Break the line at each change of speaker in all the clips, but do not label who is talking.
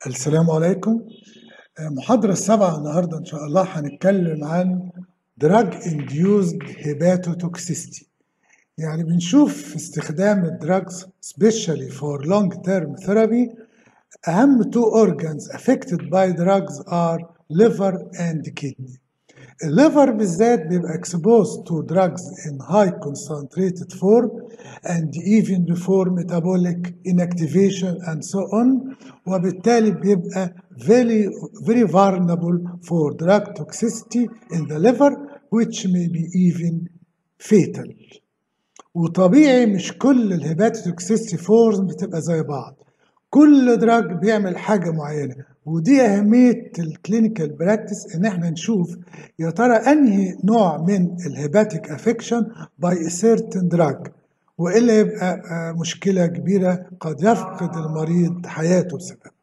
السلام عليكم محاضرة السابعة النهاردة إن شاء الله هنتكلم عن drug induced hepatotoxicity يعني بنشوف استخدام الدراجز especially for long term therapy أهم two organs affected by drugs are liver and kidney الليفر بالذات بيبقى exposed to drugs in high concentrated form and even before metabolic inactivation and so on وبالتالي بيبقى very very vulnerable for drug toxicity in the liver which may be even fatal وطبيعي مش كل الهيباتوتوكسيستي فورز بتبقى زي بعض كل دراج بيعمل حاجه معينه ودي اهميه الكلينيكال براكتس ان احنا نشوف يا ترى انهي نوع من الهيباتيك افكشن باي سيرتن دراج والا يبقى مشكله كبيره قد يفقد المريض حياته بسببها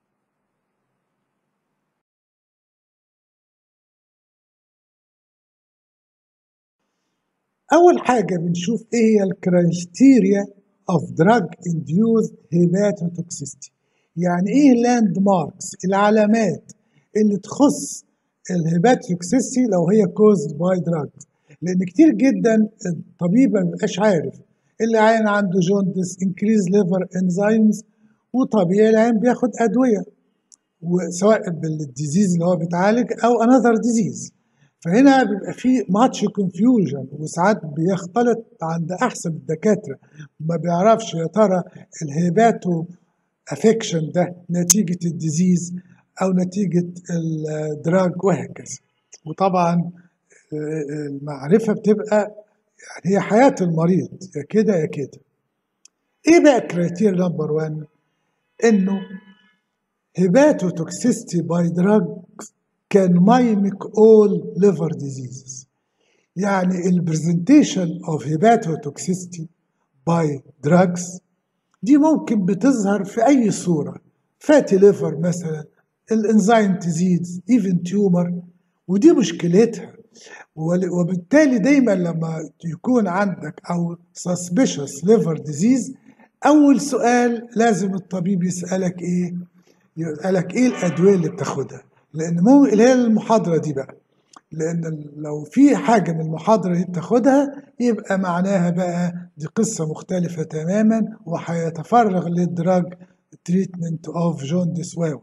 أول حاجة بنشوف إيه هي الكرايتيريا of drug induced hepatotoxicity يعني إيه لاند ماركس العلامات اللي تخص الهيباتوتوكسيستي لو هي caused by drugs لأن كتير جدا الطبيب ما بيبقاش عارف اللي عين عنده جوندس increase liver enzymes وطبيعي العين بياخد أدوية وسواء بالديزيز اللي هو بيتعالج أو another disease فهنا بيبقى في ماتش كونفيوجن وساعات بيختلط عند احسن الدكاتره ما بيعرفش يا ترى الهيباتو افكشن ده نتيجه الديزيز او نتيجه الدراج وهكذا وطبعا المعرفه بتبقى يعني هي حياه المريض يا كده يا كده ايه بقى كريتير نمبر 1 انه هيباتو توكسيستي باي دراجز can mimic all liver diseases يعني البرزنتيشن of hepatotoxicity by drugs دي ممكن بتظهر في أي صورة فاتي ليفر مثلا الانزيم تزيد ايفن تيومر ودي مشكلتها وبالتالي دايما لما يكون عندك او suspicious liver disease اول سؤال لازم الطبيب يسالك ايه يسالك ايه الادويه اللي بتاخدها لان مو اللي هي المحاضره دي بقى لان لو في حاجه من المحاضره دي بتاخدها يبقى معناها بقى دي قصه مختلفه تماما وهيتفرغ للدراج تريتمنت اوف جوندس و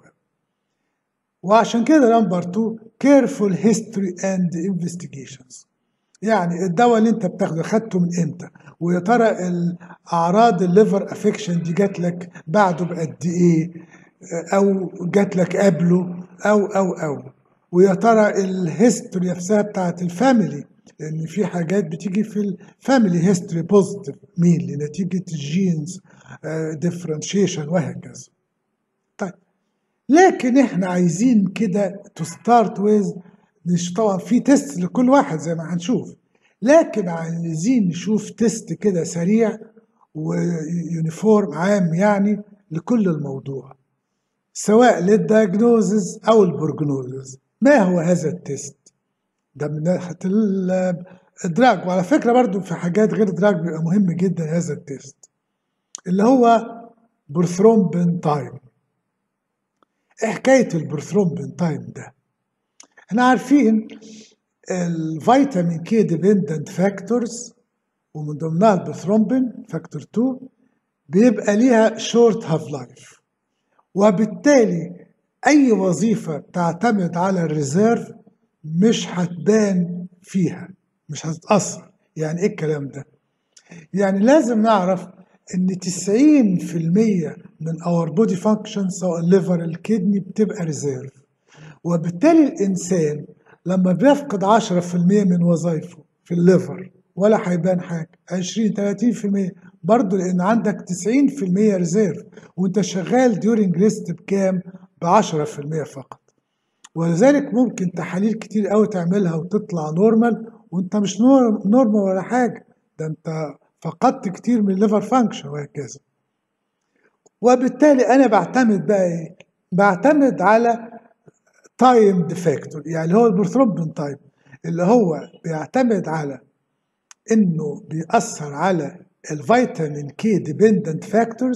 وعشان كده نمبر 2 كيرفول هيستوري اند انفستيجيشنز يعني الدواء اللي انت بتاخده خدته من امتى ويا ترى الاعراض الليفر افكشن دي جات لك بعده بقد ايه او جات لك قبله او او او ويا ترى الهيستوري نفسها بتاعت الفاميلي لان في حاجات بتيجي في الفاميلي هيستوري بوزيتيف مين لنتيجه الجينز ديفرنشيشن وهكذا طيب لكن احنا عايزين كده تو ستارت ويز مش طبعا في تيست لكل واحد زي ما هنشوف لكن عايزين نشوف تيست كده سريع ويونيفورم عام يعني لكل الموضوع سواء للدياجنوزز او البروجنوزز ما هو هذا التيست ده من ناحيه الدراج وعلى فكره برضو في حاجات غير دراج بيبقى مهم جدا هذا التيست اللي هو برثرومبين تايم ايه حكايه البرثرومبين تايم ده احنا عارفين الفيتامين كي ديبندنت فاكتورز ومن ضمنها البرثرومبين فاكتور 2 بيبقى ليها شورت هاف لايف وبالتالي أي وظيفة تعتمد على الريزيرف مش هتبان فيها مش هتتأثر يعني إيه الكلام ده؟ يعني لازم نعرف إن 90% من اور بودي فانكشن سواء الليفر الكدني بتبقى ريزيرف وبالتالي الإنسان لما بيفقد 10% من وظائفه في الليفر ولا هيبان حاجة 20 30% برضه لان عندك 90% ريزيرف وانت شغال ديورنج ريست بكام؟ ب 10% فقط ولذلك ممكن تحاليل كتير قوي تعملها وتطلع نورمال وانت مش نورمال ولا حاجه ده انت فقدت كتير من الليفر فانكشن وهكذا وبالتالي انا بعتمد بقى ايه؟ بعتمد على تايم ديفاكتور يعني اللي هو البرثرومبين تايم اللي هو بيعتمد على انه بيأثر على الفيتامين كي ديبندنت فاكتورز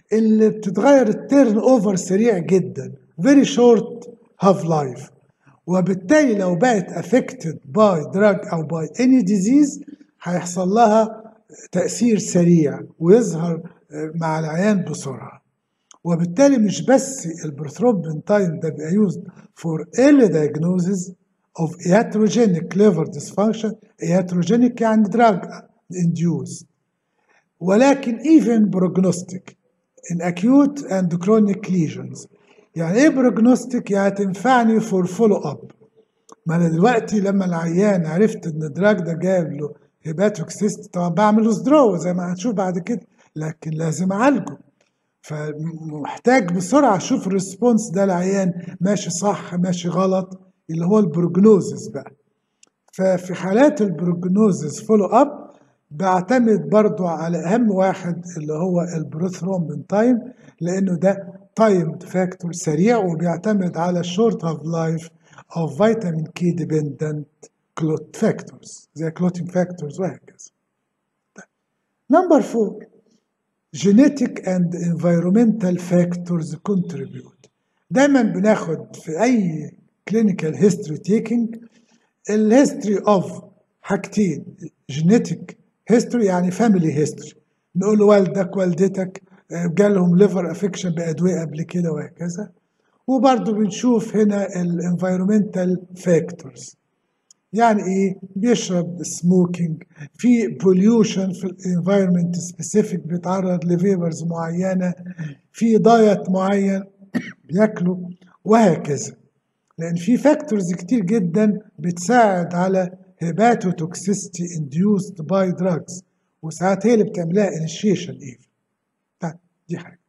اللي بتتغير التيرن اوفر سريع جدا very short half life وبالتالي لو بقت affected by drug او by any disease هيحصل لها تأثير سريع ويظهر مع العيان بسرعة وبالتالي مش بس البروثرومبين تايم ده بيبقى used for early diagnosis of iatrogenic liver dysfunction iatrogenic يعني drug induced ولكن even prognostic in acute and chronic lesions يعني ايه prognostic يعني تنفعني for follow up ما انا دلوقتي لما العيان عرفت ان الدراج ده جاب له هيباتوك سيست طبعا بعمل وذرو زي ما هتشوف بعد كده لكن لازم اعالجه فمحتاج بسرعه اشوف الريسبونس ده العيان ماشي صح ماشي غلط اللي هو البروجنوزس بقى ففي حالات البروجنوزس فولو اب بعتمد برضو على اهم واحد اللي هو البروثرومبين تايم لانه ده تايم فاكتور سريع وبيعتمد على شورت اوف لايف of vitamin K dependent clot factors زي clotting factors وهكذا. Number four genetic and environmental factors contribute. دايما بناخد في أي clinical history taking الهيستوري اوف حاجتين genetic history يعني family history نقول والدك والدتك جالهم ليفر افكشن بادويه قبل كده وهكذا وبرضه بنشوف هنا الانفيرومنتال فاكتورز يعني ايه بيشرب سموكينج في بوليوشن في الانفايرمنت سبيسيفيك بيتعرض لفيبرز معينه في دايت معين بياكله وهكذا لان في فاكتورز كتير جدا بتساعد على هيباتوتوكسيستي انديوسد باي دراجز وساعات هي اللي بتعملها انيشيشن ايفن دي حاجه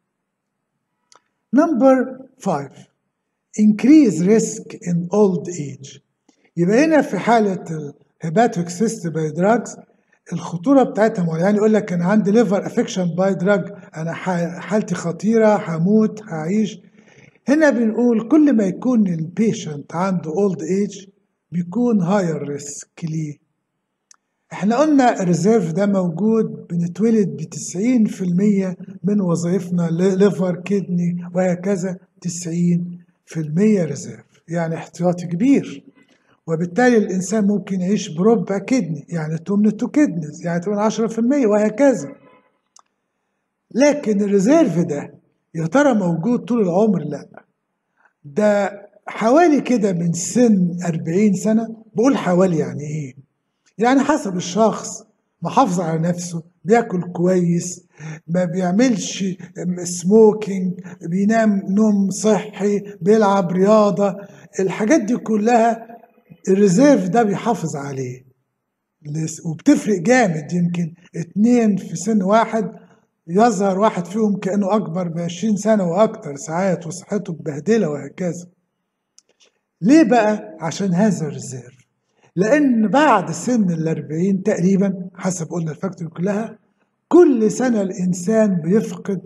نمبر 5 increase risk in old age يبقى هنا في حالة الهيباتوك سيست باي دراجز الخطورة بتاعتها معينة يعني يقول لك أنا عندي ليفر افكشن باي دراج أنا حالتي خطيرة هموت هعيش هنا بنقول كل ما يكون البيشنت عنده اولد ايج بيكون هاير ريسك ليه احنا قلنا الريزيرف ده موجود بنتولد ب 90% من وظائفنا ليفر كدني وهكذا 90% ريزيرف يعني احتياطي كبير وبالتالي الانسان ممكن يعيش بربع كدني يعني تمن تو كدنز يعني تمن 10% وهكذا لكن الريزيرف ده يا ترى موجود طول العمر لا ده حوالي كده من سن 40 سنه بقول حوالي يعني ايه يعني حسب الشخص محافظ على نفسه بياكل كويس ما بيعملش سموكينج بينام نوم صحي بيلعب رياضة الحاجات دي كلها الريزيرف ده بيحافظ عليه وبتفرق جامد يمكن اتنين في سن واحد يظهر واحد فيهم كأنه أكبر بعشرين سنة وأكتر ساعات وصحته مبهدلة وهكذا ليه بقى؟ عشان هذا الريزيرف لأن بعد سن الأربعين تقريبا حسب قلنا الفاكتور كلها كل سنة الإنسان بيفقد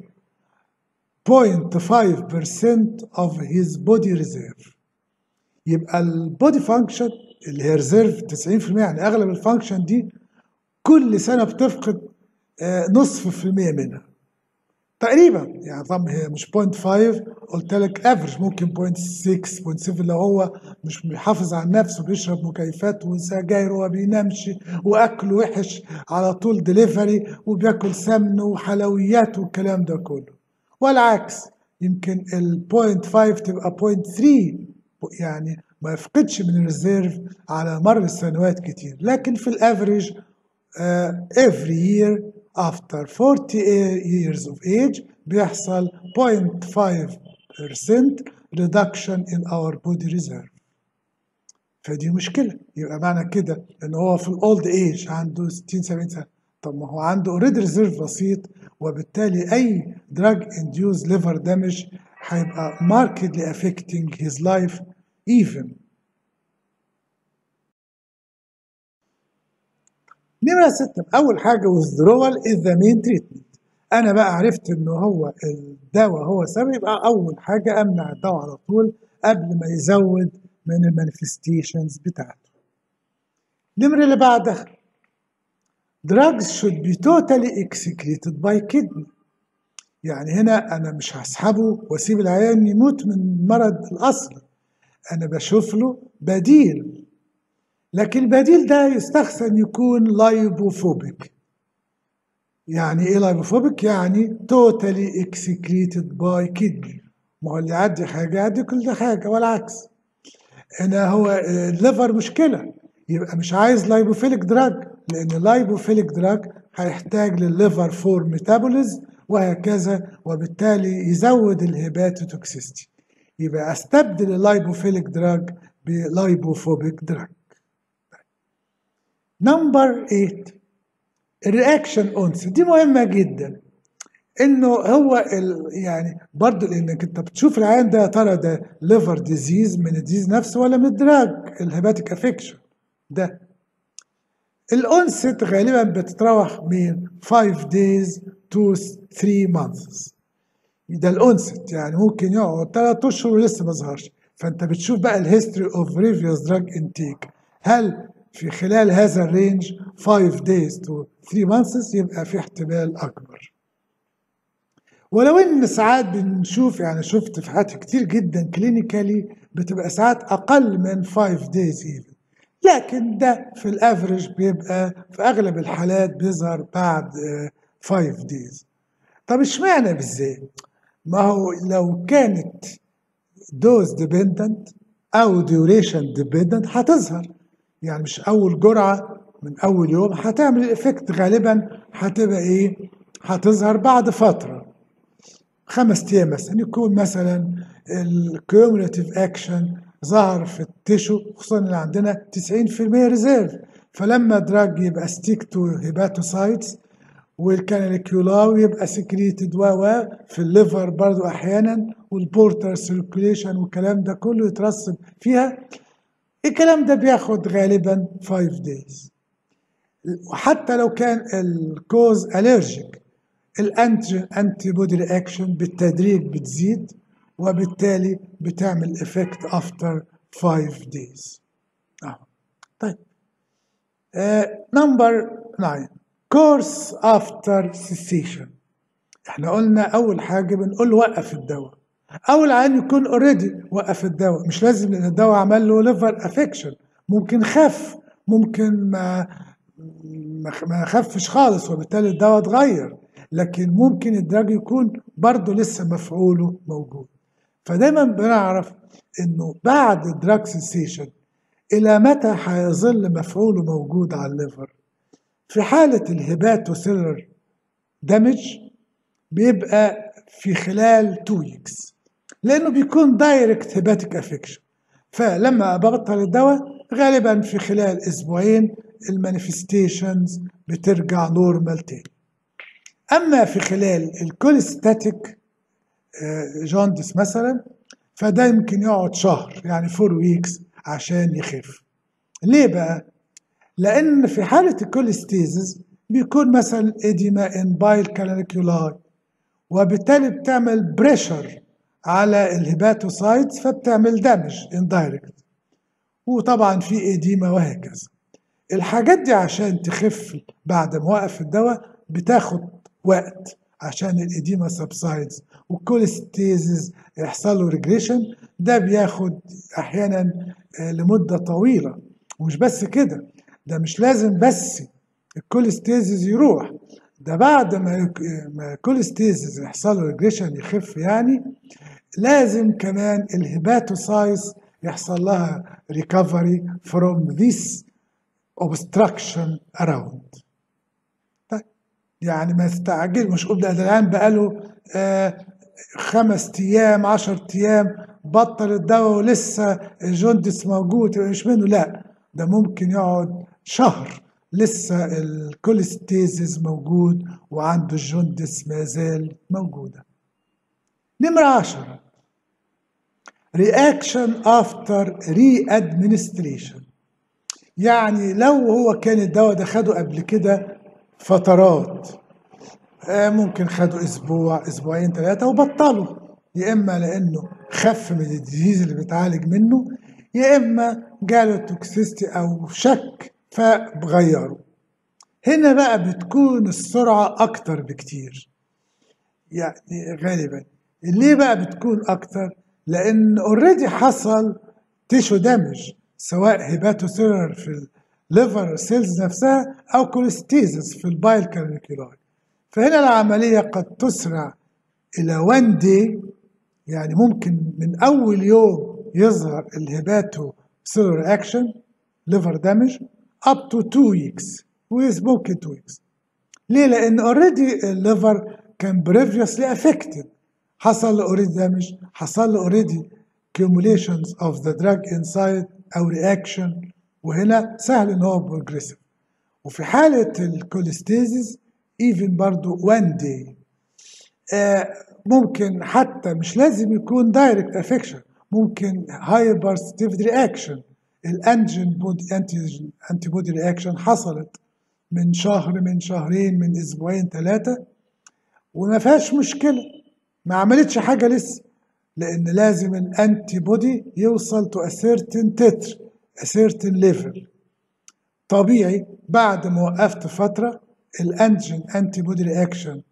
0.5% of his body reserve يبقى البودي فانكشن اللي هي ريزيرف 90% يعني أغلب الفانكشن دي كل سنة بتفقد نصف في المية منها تقريبا يعني طبعا هي مش 0.5 قلت لك افريج ممكن 0.6 0.7 لو هو مش بيحافظ على نفسه بيشرب مكيفات وسجاير وما بينامش واكله وحش على طول دليفري وبياكل سمن وحلويات والكلام ده كله والعكس يمكن ال 0.5 تبقى 0.3 يعني ما يفقدش من الريزيرف على مر السنوات كتير لكن في الافريج uh, every year after 40 years of age بيحصل 0.5% reduction in our body reserve فدي مشكلة يبقى معنى كده ان هو في الاولد ايج عنده 60 70 سنة طب ما هو عنده اوريدي ريزيرف بسيط وبالتالي اي دراج انديوز ليفر دامج هيبقى markedly affecting his life even نمرة ستة أول حاجة withdrawal is the main treatment أنا بقى عرفت إن هو الدواء هو سبب يبقى أول حاجة أمنع الدواء على طول قبل ما يزود من المانيفستيشنز بتاعته النمرة اللي بعدها drugs should be totally excreted by kidney يعني هنا انا مش هسحبه واسيب العيان يموت من المرض الاصلي انا بشوف له بديل لكن البديل ده يستحسن يكون لايبوفوبيك يعني ايه لايبوفوبيك يعني توتالي اكسكريتد باي كدني ما هو اللي يعدي حاجه يعدي كل حاجه والعكس هنا هو الليفر مشكله يبقى مش عايز لايبوفيليك دراج لان اللايبوفيليك دراج هيحتاج للليفر فور ميتابوليزم وهكذا وبالتالي يزود الهيباتوتوكسيستي يبقى استبدل اللايبوفيليك دراج بلايبوفوبيك دراج نمبر 8 الرياكشن اونس دي مهمه جدا انه هو ال يعني برضه لانك انت بتشوف العيان ده يا ترى ده ليفر ديزيز من الديزيز نفسه ولا من الدراج الهيباتيك افكشن ده الانست غالبا بتتراوح من 5 days to 3 months ده الانست يعني ممكن يقعد 3 اشهر ولسه ما ظهرش فانت بتشوف بقى الهيستوري اوف بريفيوس دراج انتيك هل في خلال هذا الرينج 5 days to 3 months يبقى في احتمال اكبر ولو ان ساعات بنشوف يعني شفت في حالات كتير جدا كلينيكالي بتبقى ساعات اقل من 5 days even لكن ده في الافرج بيبقى في اغلب الحالات بيظهر بعد 5 days طب اشمعنى بالذات ما هو لو كانت دوز ديبندنت او ديوريشن ديبندنت هتظهر يعني مش اول جرعه من اول يوم هتعمل الافكت غالبا هتبقى ايه هتظهر بعد فتره خمس ايام مثلا يكون مثلا الكيومولاتيف اكشن ظهر في التيشو خصوصا اللي عندنا 90% ريزيرف فلما دراج يبقى ستيك تو هيباتوسايتس والكاناليكيولاو يبقى سكريتد و في الليفر برضو احيانا والبورتر سيركوليشن والكلام ده كله يترسب فيها الكلام ده بياخد غالبا 5 days وحتى لو كان الكوز الرجيك الانتي انتي بودي رياكشن بالتدريج بتزيد وبالتالي بتعمل افكت افتر 5 days آه. طيب نمبر uh, 9 كورس افتر cessation احنا قلنا اول حاجه بنقول وقف الدواء اول عين يكون اوريدي وقف الدواء مش لازم لان الدواء عمل له ليفر افكشن ممكن خف ممكن ما ما خفش خالص وبالتالي الدواء اتغير لكن ممكن الدراج يكون برضه لسه مفعوله موجود فدايما بنعرف انه بعد الدراج سيسيشن الى متى هيظل مفعوله موجود على الليفر في حالة الهيباتوسيلر دامج بيبقى في خلال 2 ويكس لانه بيكون دايركت هيباتيك افكشن فلما ببطل الدواء غالبا في خلال اسبوعين المانيفستيشنز بترجع نورمال تاني اما في خلال الكوليستاتيك جوندس مثلا فده يمكن يقعد شهر يعني فور ويكس عشان يخف ليه بقى لان في حاله الكوليستيزز بيكون مثلا اديما ان بايل كاناليكولاي وبالتالي بتعمل بريشر على الهيباتوسايتس فبتعمل دامج اندايركت وطبعا في اديما وهكذا الحاجات دي عشان تخف بعد ما وقف الدواء بتاخد وقت عشان الاديما سبسايدز والكوليستيزز يحصل له ريجريشن ده بياخد احيانا لمده طويله ومش بس كده ده مش لازم بس الكوليستيزز يروح ده بعد ما ما الكوليستيزز يحصل له ريجريشن يخف يعني لازم كمان الهيباتوسايز يحصل لها ريكفري فروم ذيس obstruction around طيب يعني ما تستعجل مش قول ده الان بقاله آه خمس ايام عشر ايام بطل الدواء ولسه الجوندس موجود مش منه لا ده ممكن يقعد شهر لسه الكوليستيزيس موجود وعنده الجوندس ما زال موجودة نمرة عشرة reaction after re-administration يعني لو هو كان الدواء ده خده قبل كده فترات ممكن خده اسبوع اسبوعين ثلاثة وبطله يا اما لانه خف من الديزيز اللي بيتعالج منه يا اما جاله توكسيستي او شك فبغيره هنا بقى بتكون السرعة أكتر بكتير يعني غالبا ليه بقى بتكون اكتر لان اوريدي حصل تيشو دامج سواء هيباتوسيلر في الليفر سيلز نفسها او كوليستيزس في البايل كارنيكولاي فهنا العمليه قد تسرع الى 1 دي يعني ممكن من اول يوم يظهر الهيباتو سيلر اكشن ليفر دامج اب تو 2 ويكس ممكن 2 ويكس ليه؟ لان اوريدي الليفر كان بريفيوسلي افكتد حصل له اوريدي دامج حصل له اوريدي accumulations of the drug inside او رياكشن وهنا سهل ان هو بروجريسيف وفي حاله الكوليستيزيس ايفن برضو 1 داي آه ممكن حتى مش لازم يكون دايركت افكشن ممكن هايبر ستيفد رياكشن الانجن بودي انتيجن انتي بودي رياكشن حصلت من شهر من شهرين من اسبوعين ثلاثه وما فيهاش مشكله ما عملتش حاجه لسه لان لازم الانتي بودي يوصل تو اسيرتن تتر اسيرتن ليفل طبيعي بعد ما وقفت فتره الانجن انتي بودي رياكشن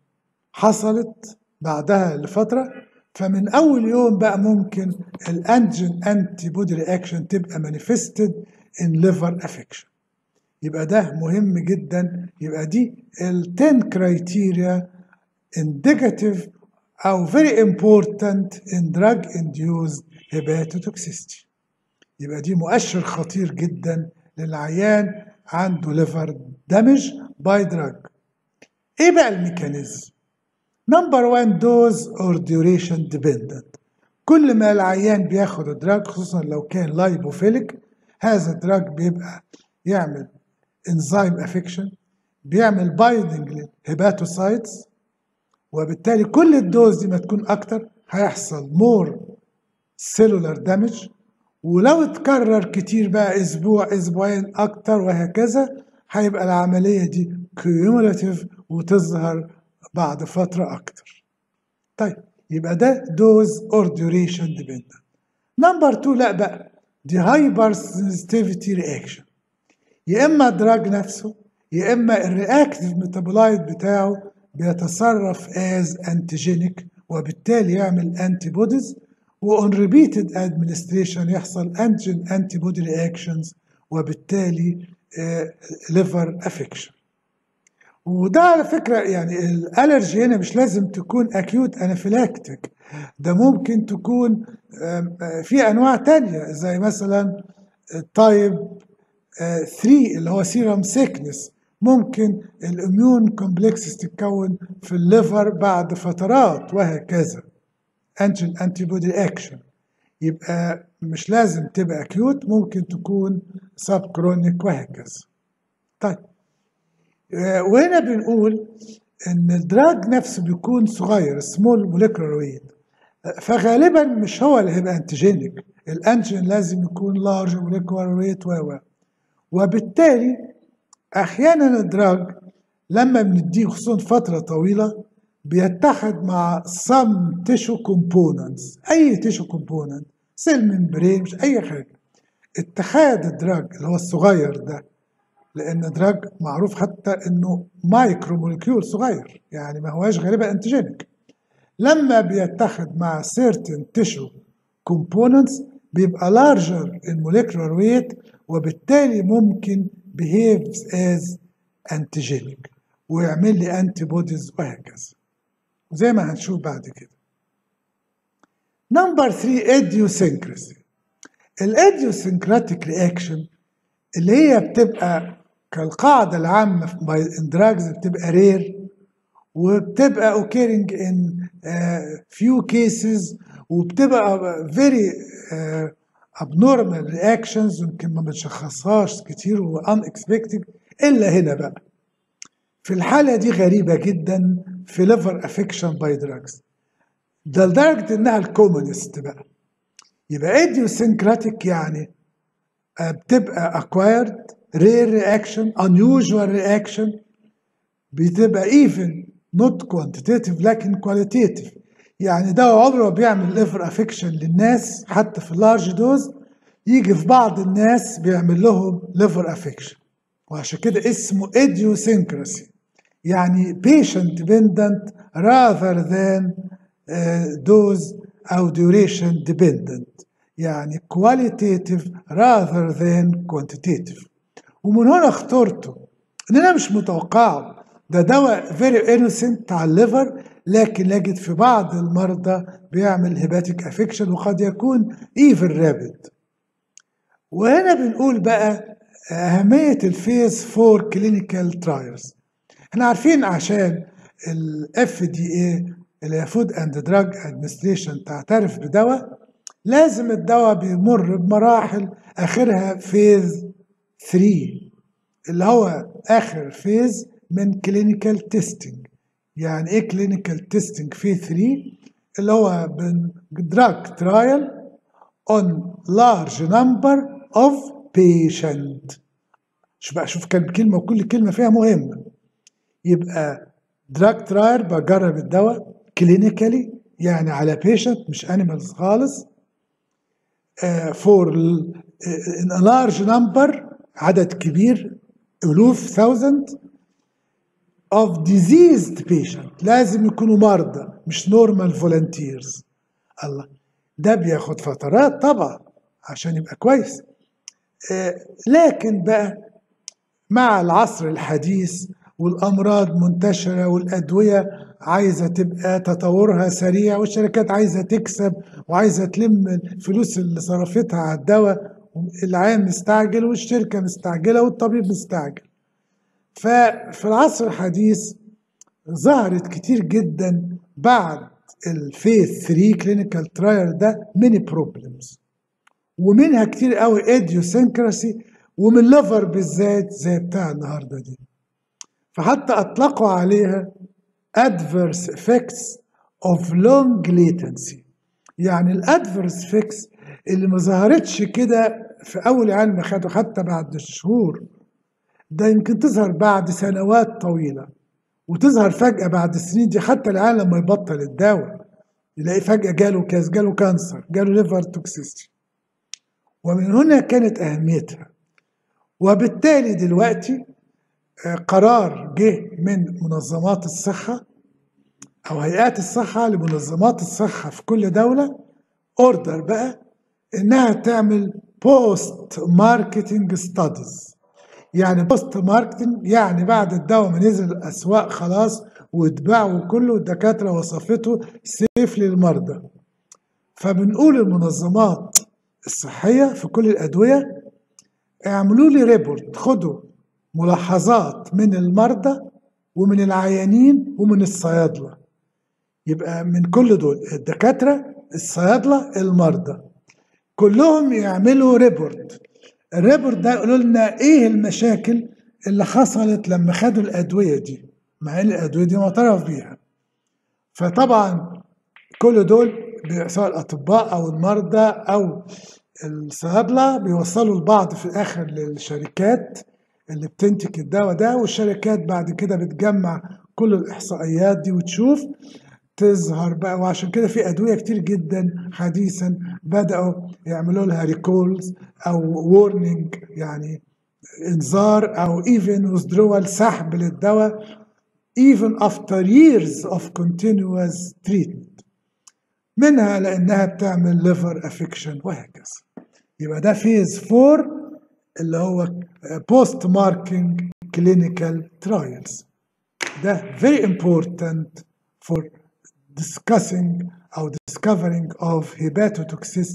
حصلت بعدها لفتره فمن اول يوم بقى ممكن الانجن انتي بودي رياكشن تبقى مانيفستد ان ليفر افكشن يبقى ده مهم جدا يبقى دي ال 10 كرايتيريا indicative أو very important in drug induced hepatotoxicity يبقى دي مؤشر خطير جدا للعيان عنده ليفر دامج باي دراج ايه بقى الميكانيزم نمبر 1 دوز اور ديوريشن ديبندنت كل ما العيان بياخد الدراج خصوصا لو كان لايبوفيليك هذا الدراج بيبقى يعمل انزيم افكشن بيعمل بايندنج للهيباتوسايتس وبالتالي كل الدوز دي ما تكون اكتر هيحصل مور سيلولار دامج ولو اتكرر كتير بقى اسبوع اسبوعين اكتر وهكذا هيبقى العملية دي كيومولاتيف وتظهر بعد فترة اكتر طيب يبقى ده دوز اور ديوريشن ديبندنت نمبر 2 لا بقى دي هايبر سنسيتيفيتي رياكشن يا اما الدراج نفسه يا اما الرياكتيف ميتابولايت بتاعه بيتصرف از انتيجينيك وبالتالي يعمل انتي بوديز وان ريبيتد ادمنستريشن يحصل انتيجين انتي بودي رياكشنز وبالتالي ليفر افكشن وده على فكره يعني الالرجي هنا مش لازم تكون اكيوت انافيلاكتيك ده ممكن تكون في انواع تانية زي مثلا تايب 3 اللي هو سيرم سيكنس ممكن الاميون كومبلكسز تتكون في الليفر بعد فترات وهكذا انتين انتي بودي اكشن يبقى مش لازم تبقى اكيوت ممكن تكون سب كرونيك وهكذا طيب وهنا بنقول ان الدراج نفسه بيكون صغير سمول موليكولار ويت فغالبا مش هو اللي هيبقى انتيجينيك الانجين لازم يكون لارج موليكولار ويت و وبالتالي احيانا الدراج لما بنديه خصوصا فتره طويله بيتحد مع some tissue components اي tissue component سيل ممبرين مش اي حاجه اتحاد الدراج اللي هو الصغير ده لان دراج معروف حتى انه مايكرو مولكيول صغير يعني ما هواش غالبا انتيجينيك لما بيتحد مع certain tissue components بيبقى larger in molecular weight وبالتالي ممكن behaves as antigenic ويعمل لي انتي بوديز وهكذا زي ما هنشوف بعد كده نمبر 3 idiosyncrasy الاديوسنكراتيك رياكشن اللي هي بتبقى كالقاعدة العامة في دراجز بتبقى رير وبتبقى occurring in uh, few cases وبتبقى very uh, abnormal reactions يمكن ما بنشخصهاش كتير و unexpected إلا هنا بقى في الحالة دي غريبة جدا في liver affection by drugs ده لدرجة إنها الكومونست بقى يبقى idiosyncratic يعني بتبقى acquired rare reaction unusual reaction بتبقى even not quantitative لكن qualitative يعني ده عمره ما بيعمل ليفر افكشن للناس حتى في اللارج دوز يجي في بعض الناس بيعمل لهم ليفر افكشن وعشان كده اسمه idiosyncrasy يعني patient dependent rather than uh, dose أو duration dependent يعني qualitative rather than quantitative ومن هنا اخترته ان انا مش متوقعه ده دواء very innocent على الليفر لكن نجد في بعض المرضى بيعمل هيباتيك افكشن وقد يكون even rapid وهنا بنقول بقى أهمية الفيز فور كلينيكال ترايلز احنا عارفين عشان الاف دي اي اللي هي فود اند دراج ادمنستريشن تعترف بدواء لازم الدواء بيمر بمراحل اخرها فيز 3 اللي هو اخر فيز من كلينيكال تيستنج يعني ايه كلينيكال تيستنج في 3 اللي هو دراج ترايل on large number of patient شوف بقى شوف كم كلمة وكل كلمة فيها مهمة يبقى دراج ترايل بجرب الدواء كلينيكالي يعني على بيشنت مش انيمالز خالص فور ان لارج نمبر عدد كبير الوف ثاوزند of diseased patient لازم يكونوا مرضى مش نورمال فولنتيرز الله ده بياخد فترات طبعا عشان يبقى كويس آه لكن بقى مع العصر الحديث والامراض منتشره والادويه عايزه تبقى تطورها سريع والشركات عايزه تكسب وعايزه تلم الفلوس اللي صرفتها على الدواء العام مستعجل والشركه مستعجله والطبيب مستعجل ففي العصر الحديث ظهرت كتير جدا بعد الفيث 3 كلينيكال ترايل ده ميني بروبلمز ومنها كتير قوي اديوسنكراسي ومن ليفر بالذات زي بتاع النهارده دي فحتى اطلقوا عليها adverse effects of long latency يعني الادفيرس فيكس اللي ما ظهرتش كده في اول علم خده حتى بعد شهور ده يمكن تظهر بعد سنوات طويلة وتظهر فجأة بعد السنين دي حتى العالم لما يبطل الدواء يلاقي فجأة جاله كاس جاله كانسر جاله ليفر توكسيستي ومن هنا كانت أهميتها وبالتالي دلوقتي قرار جه من منظمات الصحة أو هيئات الصحة لمنظمات الصحة في كل دولة اوردر بقى إنها تعمل بوست ماركتنج ستاديز يعني بوست ماركتنج يعني بعد الدواء ما نزل الأسواق خلاص واتباع وكله الدكاترة وصفته سيف للمرضى فبنقول المنظمات الصحية في كل الأدوية اعملوا لي ريبورت خدوا ملاحظات من المرضى ومن العيانين ومن الصيادلة يبقى من كل دول الدكاترة الصيادلة المرضى كلهم يعملوا ريبورت الريبورت ده يقولوا لنا ايه المشاكل اللي حصلت لما خدوا الأدوية دي مع ان الأدوية دي معترف بيها فطبعا كل دول سواء الأطباء أو المرضى أو الصيادلة بيوصلوا البعض في الآخر للشركات اللي بتنتج الدواء ده والشركات بعد كده بتجمع كل الإحصائيات دي وتشوف تظهر بقى وعشان كده في أدوية كتير جدا حديثا بدأوا يعملوا لها ريكولز أو وورنينج يعني إنذار أو even withdrawal سحب للدواء even after years of continuous treatment منها لأنها بتعمل liver affection وهكذا يبقى ده فيز 4 اللي هو post marking clinical trials ده very important for discussing أو discovering of hepatotoxicity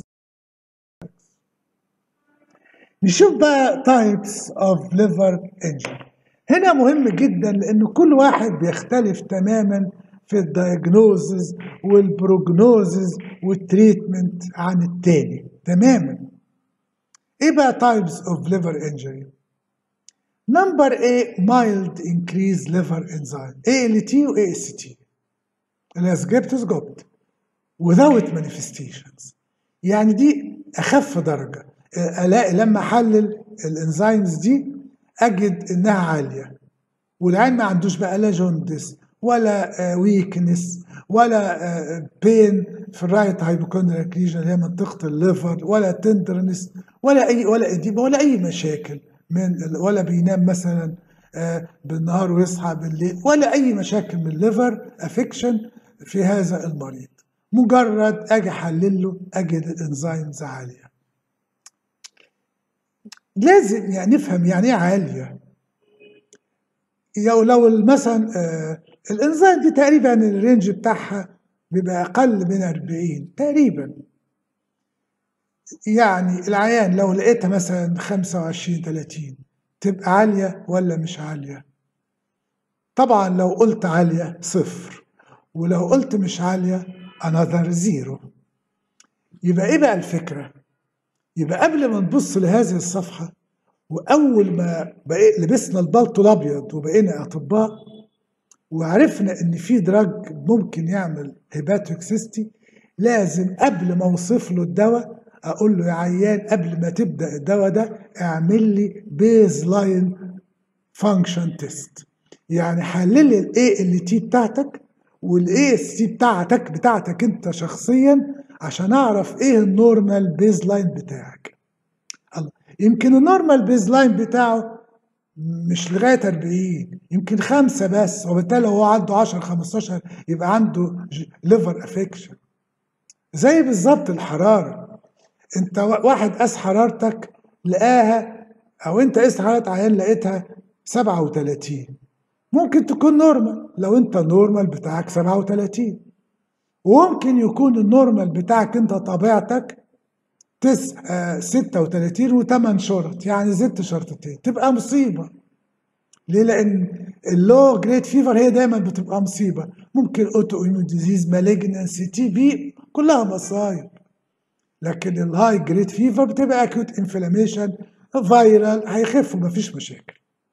نشوف بقى types of liver injury هنا مهم جدا لأن كل واحد بيختلف تماما في الدايجنوزز والبروجنوزز والتريتمنت عن التاني تماما ايه بقى types of liver injury نمبر A mild increased liver enzyme ALT و AST اللي هي سجبت سجبت without manifestations يعني دي أخف درجة ألاقي لما أحلل الانزيمز دي أجد إنها عالية والعين ما عندوش بقى لا جوندس ولا ويكنس ولا بين في الرايت هايبوكوندريك ليجن اللي هي منطقة الليفر ولا تندرنس ولا أي ولا إديمة ولا أي مشاكل من ولا بينام مثلا آه، بالنهار ويصحى بالليل ولا اي مشاكل من الليفر افكشن في هذا المريض مجرد اجي احلل له اجد الانزيمز عاليه لازم يعني نفهم يعني ايه عاليه لو مثلا آه، الانزيم دي تقريبا الرينج بتاعها بيبقى اقل من 40 تقريبا يعني العيان لو لقيتها مثلا 25 30 تبقى عالية ولا مش عالية طبعا لو قلت عالية صفر ولو قلت مش عالية another زيرو يبقى ايه بقى الفكرة يبقى قبل ما نبص لهذه الصفحة وأول ما بقى لبسنا البلطو الأبيض وبقينا أطباء وعرفنا إن في دراج ممكن يعمل هيباتوكسيستي لازم قبل ما أوصف له الدواء اقول له يا عيان قبل ما تبدا الدواء ده اعمل لي بيز لاين فانكشن تيست يعني حلل لي الاي ال تي بتاعتك والاي اس تي بتاعتك بتاعتك انت شخصيا عشان اعرف ايه النورمال بيز لاين بتاعك الله يمكن النورمال بيز لاين بتاعه مش لغايه 40 يمكن خمسه بس وبالتالي هو عنده 10 15 يبقى عنده ليفر افكشن زي بالظبط الحراره انت واحد قاس حرارتك لقاها او انت قست حراره عيان لقيتها 37 ممكن تكون نورمال لو انت النورمال بتاعك 37 وممكن يكون النورمال بتاعك انت طبيعتك تس آه 36 و8 شرط يعني زدت شرطتين تبقى مصيبه ليه لان اللو جريد فيفر هي دايما بتبقى مصيبه ممكن اوتو ايمون ديزيز مالجنسي تي بي كلها مصايب لكن الهاي جريد فيفر بتبقى اكيوت انفلاميشن فايرال هيخف ومفيش مشاكل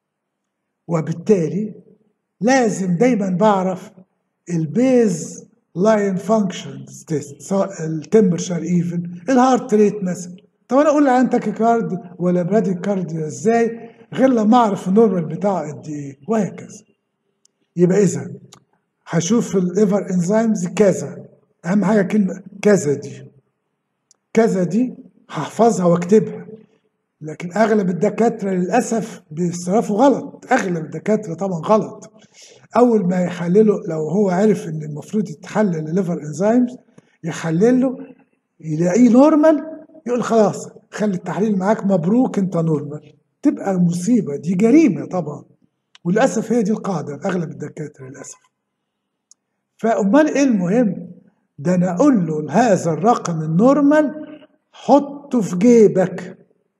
وبالتالي لازم دايما بعرف البيز لاين فانكشنز تيست سواء التمبرشر ايفن الهارت ريت مثلا طب انا اقول عن تاكيكارد ولا برادي كارد ازاي غير لما اعرف النورمال بتاعه قد ايه وهكذا يبقى اذا هشوف الليفر انزيمز كذا اهم حاجه كلمه كذا دي كذا دي هحفظها واكتبها لكن اغلب الدكاتره للاسف بيصرفوا غلط اغلب الدكاتره طبعا غلط اول ما يحللوا لو هو عرف ان المفروض يتحلل الليفر انزيمز يحلله يلاقيه نورمال يقول خلاص خلي التحليل معاك مبروك انت نورمال تبقى مصيبه دي جريمه طبعا وللاسف هي دي القاعده في اغلب الدكاتره للاسف فامال ايه المهم ده انا اقول له هذا الرقم النورمال حطه في جيبك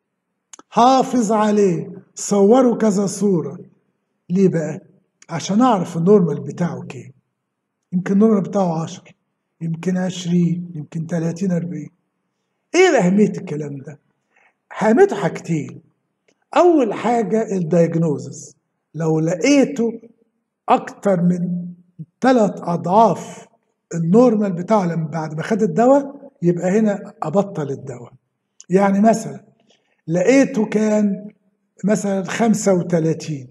حافظ عليه صوره كذا صورة ليه بقى عشان اعرف النورمال بتاعه كام يمكن النورمال بتاعه 10 يمكن 20 يمكن 30 40 ايه اهمية الكلام ده اهميته حاجتين اول حاجة الدايجنوزس لو لقيته اكتر من ثلاث اضعاف النورمال بتاعه لما بعد ما خد الدواء يبقى هنا ابطل الدواء يعني مثلا لقيته كان مثلا 35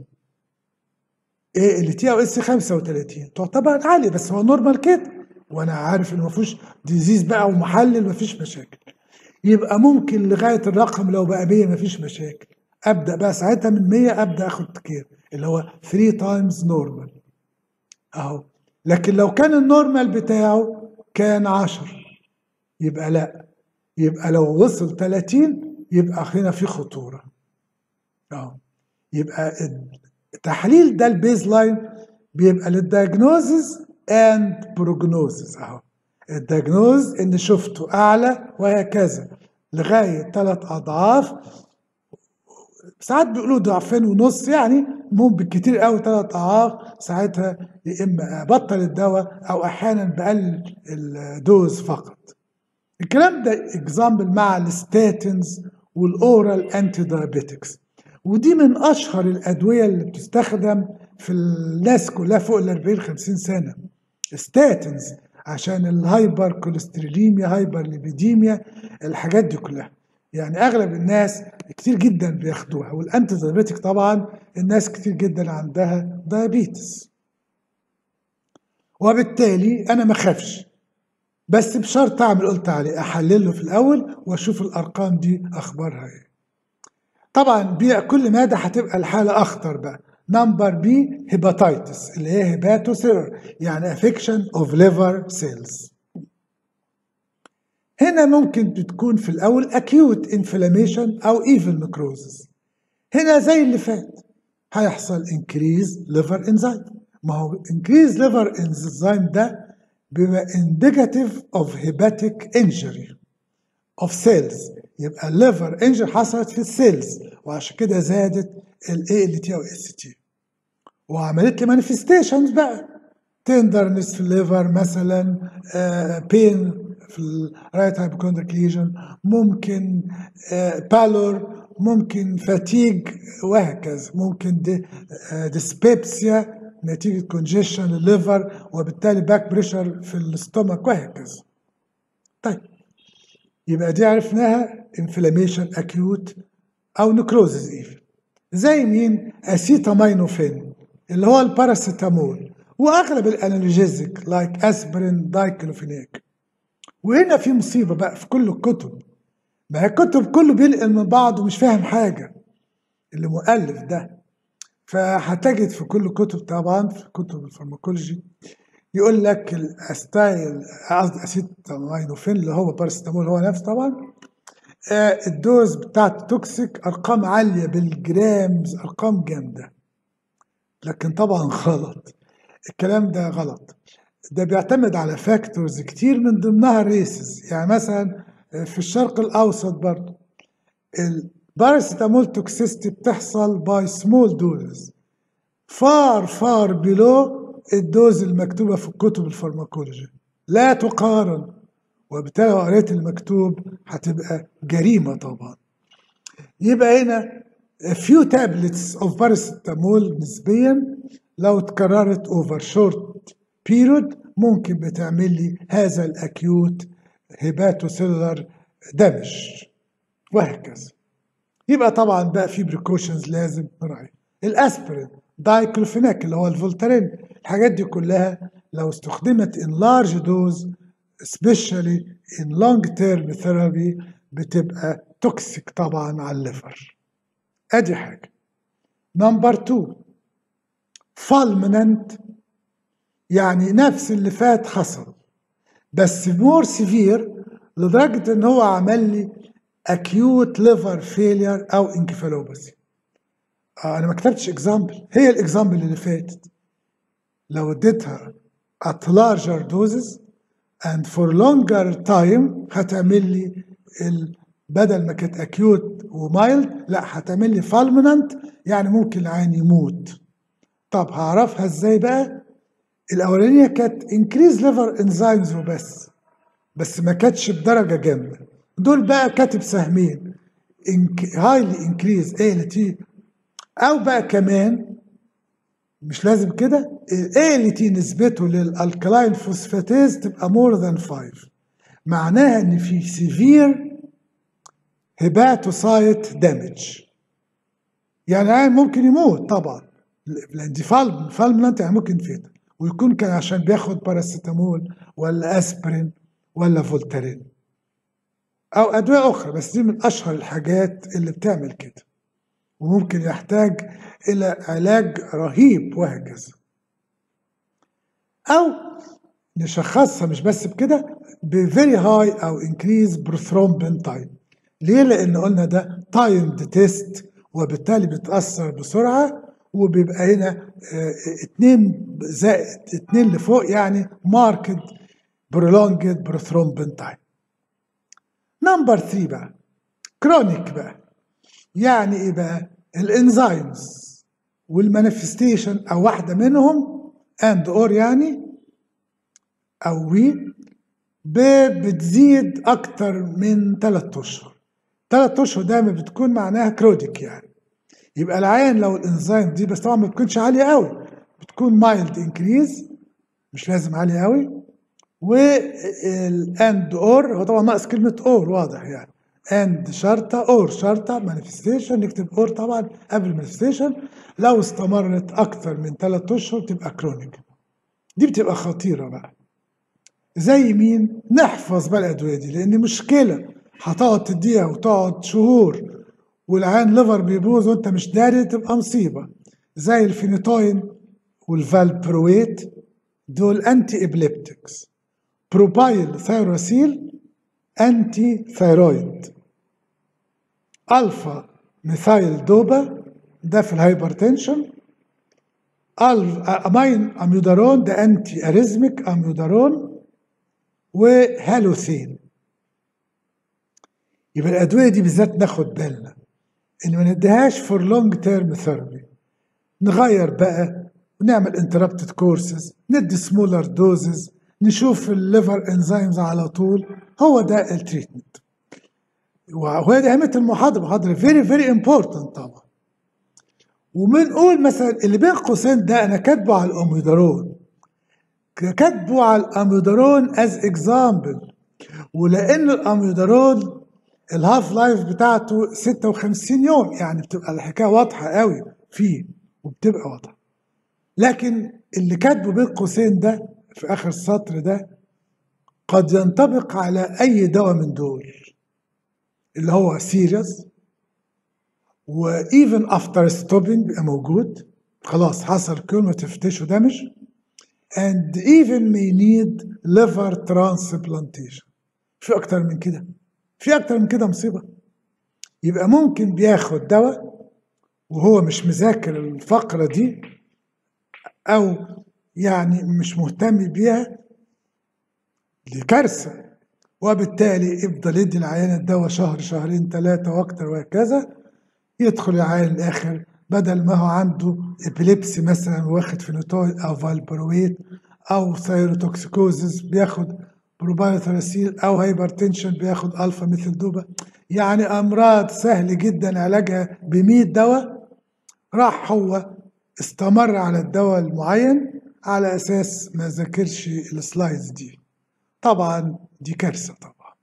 ايه اللي تي او اس 35 تعتبر عالي بس هو نورمال كده وانا عارف انه ما فيهوش ديزيز بقى ومحلل ما فيش مشاكل يبقى ممكن لغايه الرقم لو بقى 100 ما فيش مشاكل ابدا بقى ساعتها من 100 ابدا اخد كير اللي هو 3 تايمز نورمال اهو لكن لو كان النورمال بتاعه كان 10 يبقى لا يبقى لو وصل 30 يبقى هنا في خطوره اه يبقى التحليل ده البيز لاين بيبقى للدياجنوزز اند بروجنوزز اهو الدياجنوز ان شفته اعلى وهكذا لغايه ثلاث اضعاف ساعات بيقولوا ضعفين ونص يعني المهم بالكتير قوي ثلاث اضعاف ساعتها يا اما ابطل الدواء او احيانا بقلل الدوز فقط الكلام ده اكزامبل مع الستاتينز والاورال انتي دايابيتكس ودي من اشهر الادويه اللي بتستخدم في الناس كلها فوق ال 40 50 سنه ستاتينز عشان الهايبر كوليستروليميا هايبر ليبيديميا الحاجات دي كلها يعني اغلب الناس كتير جدا بياخدوها والانتي دايابيتك طبعا الناس كتير جدا عندها دايابيتس وبالتالي انا ما اخافش بس بشرط اعمل قلت عليه احلله في الاول واشوف الارقام دي اخبارها ايه طبعا بيع كل مادة هتبقى الحالة اخطر بقى نمبر بي هيباتيتس اللي هي هيباتوسيلر يعني افكشن اوف ليفر سيلز هنا ممكن بتكون في الاول اكيوت انفلاميشن او ايفن نكروزس هنا زي اللي فات هيحصل انكريز ليفر انزيم ما هو انكريز ليفر انزيم ده بيبقى indicative of hepatic injury of cells يبقى الليفر انجري حصلت في السيلز وعشان كده زادت الاي ال تي او اس تي وعملت لي مانيفستيشنز بقى تندرنس في الليفر مثلا بين في الرايت هايبوكوندريك ليجن ممكن بالور ممكن فاتيج وهكذا ممكن دي ديسبيبسيا نتيجة كونجيشن للليفر وبالتالي باك بريشر في الاستومك وهكذا طيب يبقى دي عرفناها انفلاميشن اكيوت او نكروزز ايفن زي مين اسيتامينوفين اللي هو الباراسيتامول واغلب الانالجيزك لايك اسبرين دايكلوفيناك وهنا في مصيبه بقى في كل الكتب ما هي الكتب كله بينقل من بعض ومش فاهم حاجه اللي مؤلف ده فهتجد في كل كتب طبعا في كتب الفارماكولوجي يقول لك الاستايل قصدي اسيتامينوفين اللي هو باراسيتامول هو نفسه طبعا آه الدوز بتاعت توكسيك ارقام عاليه بالجرامز ارقام جامده لكن طبعا غلط الكلام ده غلط ده بيعتمد على فاكتورز كتير من ضمنها الريسز يعني مثلا في الشرق الاوسط برضه الباراسيتامول توكسيستي بتحصل باي سمول دوزز فار فار بلو الدوز المكتوبه في كتب الفارماكولوجي لا تقارن وبالتالي لو قريت المكتوب هتبقى جريمه طبعا يبقى هنا few tablets of paracetamol نسبيا لو اتكررت over short period ممكن بتعمل لي هذا الاكيوت هيباتوسيلر دامج وهكذا يبقى طبعا بقى في بريكوشنز لازم نراعي الاسبرين دايكلوفيناك اللي هو الفولتارين الحاجات دي كلها لو استخدمت in large dose especially in long term therapy بتبقى توكسيك طبعا على الليفر ادي حاجه نمبر 2 فالمننت يعني نفس اللي فات حصل بس مور سيفير لدرجه ان هو عمل لي اكيوت ليفر فيلير او انكفالوباثي آه انا ما كتبتش اكزامبل هي الاكزامبل اللي فاتت لو اديتها at larger doses and for longer time هتعمل لي بدل ما كانت اكيوت ومايلد لا هتعمل لي فالمننت يعني ممكن العين يموت طب هعرفها ازاي بقى الاولانيه كانت انكريز ليفر انزيمز وبس بس ما كانتش بدرجه جامده دول بقى كاتب سهمين هايلي انكريز اي ال تي او بقى كمان مش لازم كده الاي ال تي نسبته للالكلاين فوسفاتيز تبقى مور ذان 5 معناها ان في سيفير هيباتوسايت دامج يعني العين ممكن يموت طبعا لان دي فالم فالمنت يعني ممكن فيت ويكون كان عشان بياخد باراسيتامول ولا اسبرين ولا فولتارين او ادويه اخرى بس دي من اشهر الحاجات اللي بتعمل كده وممكن يحتاج الى علاج رهيب وهكذا او نشخصها مش بس بكده بفيري هاي او انكريز بروثرومبين تايم ليه لان قلنا ده تايمد تيست وبالتالي بيتاثر بسرعه وبيبقى هنا اه اتنين زائد اتنين لفوق يعني ماركت برولونجد بروثرومبين تايم نمبر 3 بقى كرونيك بقى يعني ايه بقى الانزيمز والمانيفستيشن او واحده منهم اند اور يعني او وي بتزيد اكتر من 3 اشهر 3 اشهر دايما بتكون معناها كرونيك يعني يبقى العين لو الانزيم دي بس طبعا ما بتكونش عاليه قوي بتكون مايلد انكريز مش لازم عاليه قوي والاند اور هو طبعا ناقص كلمه اور واضح يعني اند شرطه اور شرطه مانيفستيشن نكتب اور طبعا قبل مانيفستيشن لو استمرت اكتر من 3 اشهر تبقى كرونيك دي بتبقى خطيره بقى زي مين نحفظ بقى الادويه دي لان مشكله هتقعد تديها وتقعد شهور والعين ليفر بيبوظ وانت مش داري تبقى مصيبه زي الفينيتوين والفالبرويت دول انتي ابليبتكس بروبايل ثيروسيل انتي ثيرويد الفا ميثايل دوبا ده في الهايبرتنشن امين اميودارون ده انتي اريزميك اميودارون وهالوثين يبقى الادويه دي بالذات ناخد بالنا ان ما نديهاش فور لونج تيرم ثيرابي نغير بقى ونعمل انتربتد كورسز ندي سمولر دوزز نشوف الليفر انزيمز على طول هو ده التريتمنت وهي دي اهميه المحاضره المحاضره فيري فيري امبورتنت طبعا وبنقول مثلا اللي بين قوسين ده انا كاتبه على الاميودارون كاتبه على الاميودارون از اكزامبل ولان الاميودارون الهاف لايف بتاعته 56 يوم يعني بتبقى الحكايه واضحه قوي فيه وبتبقى واضحه لكن اللي كاتبه بين قوسين ده في اخر السطر ده قد ينطبق على اي دواء من دول اللي هو سيريس وايفن افتر ستوبينج بيبقى موجود خلاص حصل كيوماتيف تيشو دامج and even may need liver transplantation في اكتر من كده في اكتر من كده مصيبه يبقى ممكن بياخد دواء وهو مش مذاكر الفقره دي او يعني مش مهتم بيها دي كارثه وبالتالي يفضل يدي العيان الدواء شهر شهرين ثلاثه واكتر وهكذا يدخل العيان الاخر بدل ما هو عنده ابيليبسي مثلا واخد فينوتويد او فالبرويت او ثيروتوكسيكوزيس بياخد بروبايوثراسيل او هايبرتنشن بياخد الفا مثل دوبا يعني امراض سهل جدا علاجها ب 100 دواء راح هو استمر على الدواء المعين على اساس ما ذاكرش السلايدز دي طبعا دي كارثه طبعا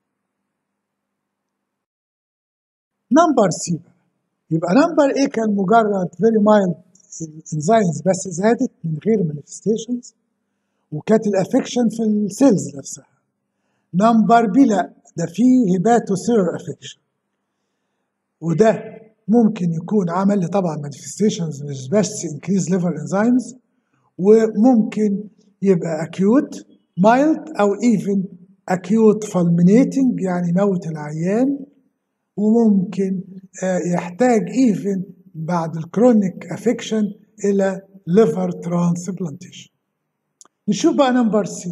نمبر سي يبقى نمبر ايه كان مجرد فيري مايلد انزايمز بس زادت من غير مانيفستيشنز وكانت الافكشن في السيلز نفسها نمبر بي لا ده فيه هيباتو سيرر افكشن وده ممكن يكون عمل لي طبعا مانيفستيشنز مش بس انكريز ليفر انزيمز وممكن يبقى اكيوت مايلد او ايفن اكيوت فالمينيتنج يعني يموت العيان وممكن يحتاج ايفن بعد الكرونيك افكشن الى ليفر ترانسبلانتيشن نشوف بقى نمبر سي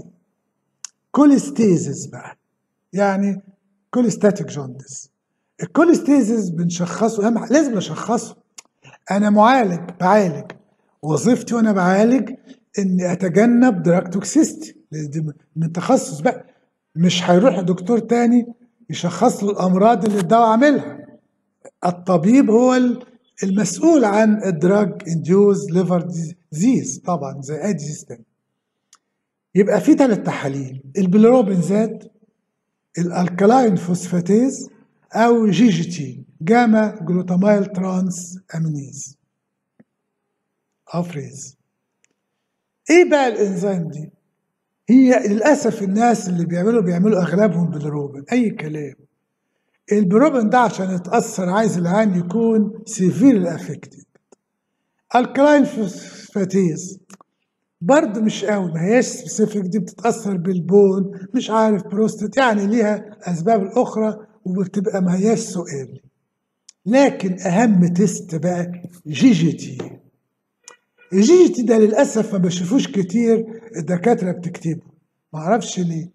كوليستيزيس بقى يعني كوليستاتيك جوندس الكوليستيزيس بنشخصه اهم لازم نشخصه انا معالج بعالج وظيفتي وانا بعالج اني اتجنب دراج توكسيستي من تخصص بقى مش هيروح لدكتور تاني يشخص له الامراض اللي الدواء عاملها الطبيب هو المسؤول عن الدراج انديوز ليفر ديزيز طبعا زي اي ديزيز تاني يبقى في ثلاث تحاليل البيلروبين زاد الالكلاين فوسفاتيز او جي جي تي جاما جلوتامايل ترانس امينيز او فريز ايه بقى الانزيم دي هي للاسف الناس اللي بيعملوا بيعملوا اغلبهم بالروبن اي كلام البروبن ده عشان يتاثر عايز العين يكون سيفير افكتد الكلاين فوسفاتيز برضه مش قوي ما هياش سبيسيفيك دي بتتاثر بالبون مش عارف بروستات يعني ليها اسباب الاخرى وبتبقى ما هياش سؤال لكن اهم تيست بقى جي جي تي الجي جي تي ده للاسف ما بشوفوش كتير الدكاتره بتكتبه ما اعرفش ليه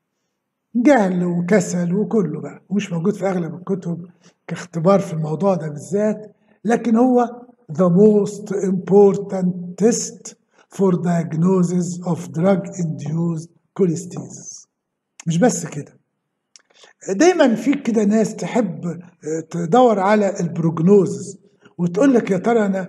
جهل وكسل وكله بقى ومش موجود في اغلب الكتب كاختبار في الموضوع ده بالذات لكن هو the most important test for diagnosis of drug induced cholestasis مش بس كده دايما في كده ناس تحب تدور على البروجنوزز وتقول لك يا ترى انا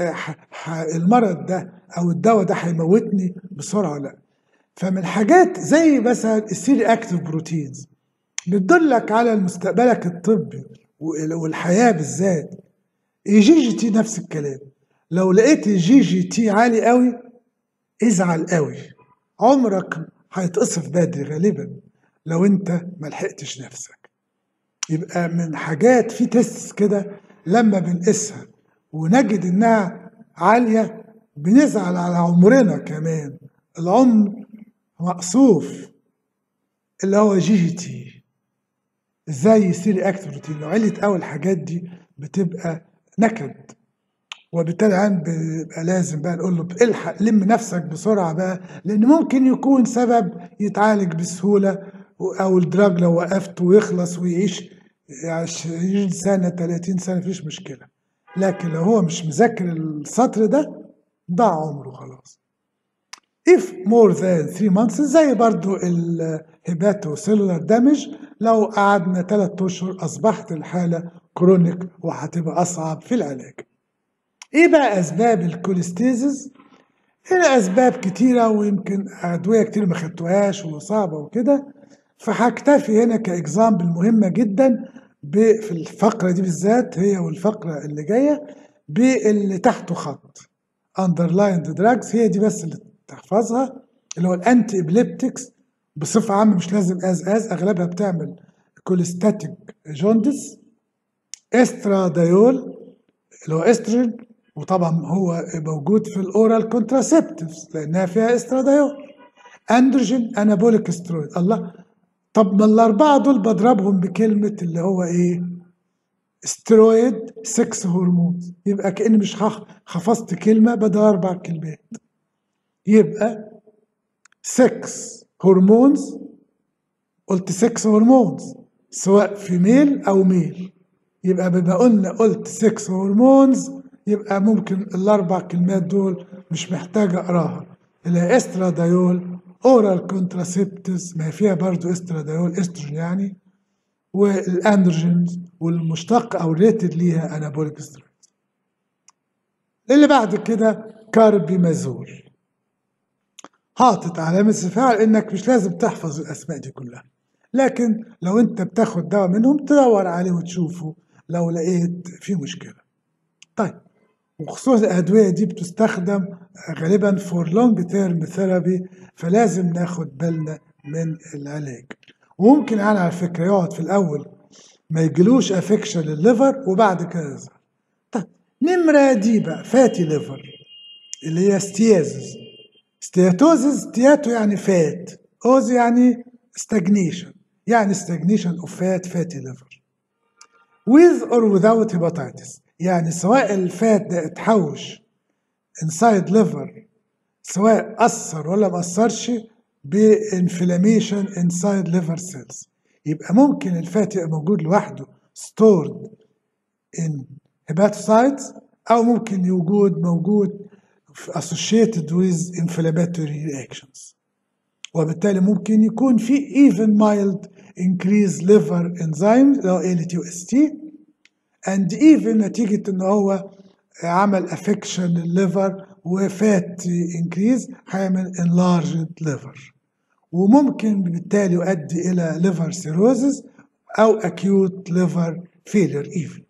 المرض ده او الدواء ده هيموتني بسرعه ولا لا فمن حاجات زي مثلا السيري اكتيف بروتينز بتدلك على مستقبلك الطبي والحياه بالذات الجي جي تي نفس الكلام لو لقيت الجي جي تي عالي قوي ازعل قوي عمرك هيتقصف بدري غالبا لو انت ملحقتش نفسك يبقى من حاجات في تيست كده لما بنقيسها ونجد انها عالية بنزعل على عمرنا كمان العمر مقصوف اللي هو جي جي تي ازاي يصير اكت بروتين لو علت قوي الحاجات دي بتبقى نكد وبالتالي عن بيبقى لازم بقى نقول له الحق لم نفسك بسرعه بقى لان ممكن يكون سبب يتعالج بسهوله او الدراج لو وقفت ويخلص ويعيش 20 سنه 30 سنه مفيش مشكله لكن لو هو مش مذاكر السطر ده ضاع عمره خلاص if more than 3 months زي برضو الهيباتو سيلولار دامج لو قعدنا 3 اشهر اصبحت الحاله كرونيك وهتبقى اصعب في العلاج ايه بقى اسباب الكوليستيزز هنا اسباب كتيره ويمكن ادويه كتير ما خدتوهاش وصعبه وكده فهكتفي هنا كاكزامبل مهمه جدا في الفقره دي بالذات هي والفقره اللي جايه باللي تحته خط underlined drugs هي دي بس اللي تحفظها اللي هو الانتي ابليبتكس بصفه عامه مش لازم از از اغلبها بتعمل كوليستاتيك جوندس استرادايول اللي هو استروجين وطبعا هو موجود في الاورال كونتراسبتيفز لانها فيها استرادايول اندروجين انابوليك سترويد الله طب ما الاربعه دول بضربهم بكلمه اللي هو ايه سترويد 6 هرمونز يبقى كاني مش حفظت كلمه بدل اربع كلمات يبقى 6 هرمونز قلت 6 هرمونز سواء في ميل او ميل يبقى بما قلنا قلت 6 هرمونز يبقى ممكن الاربع كلمات دول مش محتاج اقراها اللي استرادايول اورال كونتراسيبتس ما هي فيها برضو استرادايول استروجين يعني والاندروجينز والمشتق او ريتد ليها انابوليك سترويد اللي بعد كده كاربيمازول حاطط علامة استفهام انك مش لازم تحفظ الاسماء دي كلها لكن لو انت بتاخد دواء منهم تدور عليه وتشوفه لو لقيت في مشكلة طيب وخصوصا الأدوية دي بتستخدم غالبا فور لونج تيرم ثيرابي فلازم ناخد بالنا من العلاج وممكن يعني على فكرة يقعد في الأول ما يجيلوش افكشن للليفر وبعد كده يظهر طيب نمرة دي بقى فاتي ليفر اللي هي ستيازز ستياتوزز ستياتو يعني فات اوز يعني stagnation يعني stagnation of fat fatty liver with or without hepatitis يعني سواء الفات ده اتحوش inside liver سواء أثر ولا ما أثرش بانفلاميشن inside liver cells يبقى ممكن الفات يبقى موجود لوحده stored in hepatocytes أو ممكن يوجد موجود associated with inflammatory reactions وبالتالي ممكن يكون في even mild increased liver enzymes اللي هو ALT and even نتيجة ان هو عمل affection للليفر وفات increase هيعمل enlarged liver وممكن بالتالي يؤدي الى liver cirrhosis او acute liver failure even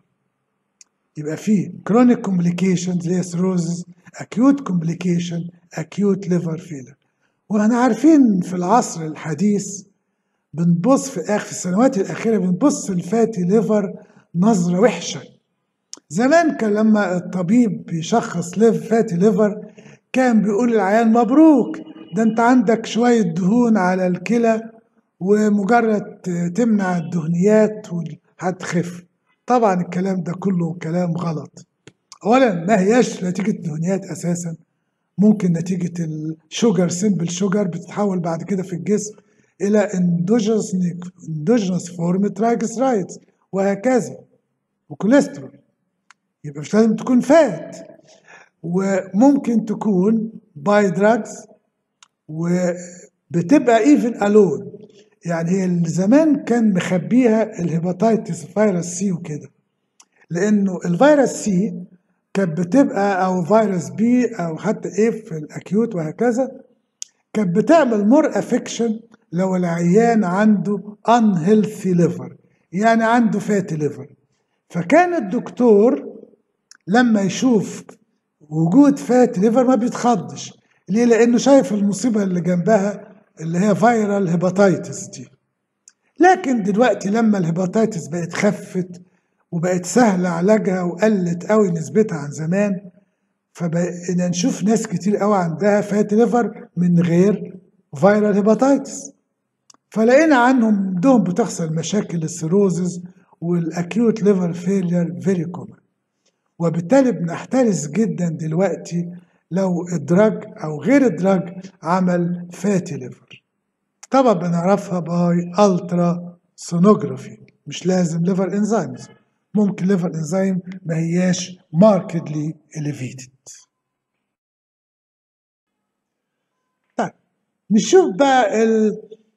يبقى في chronic complications اللي هي cirrhosis acute complication acute liver failure واحنا عارفين في العصر الحديث بنبص في اخر في السنوات الاخيره بنبص الفاتي ليفر نظره وحشه زمان كان لما الطبيب بيشخص ليف فاتي ليفر كان بيقول للعيان مبروك ده انت عندك شويه دهون على الكلى ومجرد تمنع الدهنيات هتخف طبعا الكلام ده كله كلام غلط اولا ما هياش نتيجه الدهنيات اساسا ممكن نتيجة الشوجر سيمبل شوجر بتتحول بعد كده في الجسم إلى اندوجنس اندوجنس فورم ترايجلسرايدز وهكذا وكوليسترول يبقى مش لازم تكون فات وممكن تكون باي دراجز وبتبقى ايفن الون يعني هي اللي زمان كان مخبيها الهيباتيتس فيروس سي وكده لانه الفيروس سي كانت بتبقى او فيروس بي او حتى ايه في الاكيوت وهكذا كانت بتعمل مور افكشن لو العيان عنده unhealthy liver يعني عنده فاتي ليفر فكان الدكتور لما يشوف وجود فاتي ليفر ما بيتخضش ليه لانه شايف المصيبه اللي جنبها اللي هي فيرال هيباتيتس دي لكن دلوقتي لما الهيباتيتس بقت خفت وبقت سهلة علاجها وقلت قوي نسبتها عن زمان فبقينا نشوف ناس كتير قوي عندها فات ليفر من غير فيرال هيباتيتس فلقينا عنهم عندهم بتحصل مشاكل السيروزز والاكيوت ليفر فيلير فيري كومن وبالتالي بنحترس جدا دلوقتي لو الدراج او غير الدراج عمل فاتي ليفر طبعا بنعرفها باي الترا سونوجرافي مش لازم ليفر انزيمز ممكن ليفر انزيم ما هياش ماركتلي elevated طيب نشوف بقى ال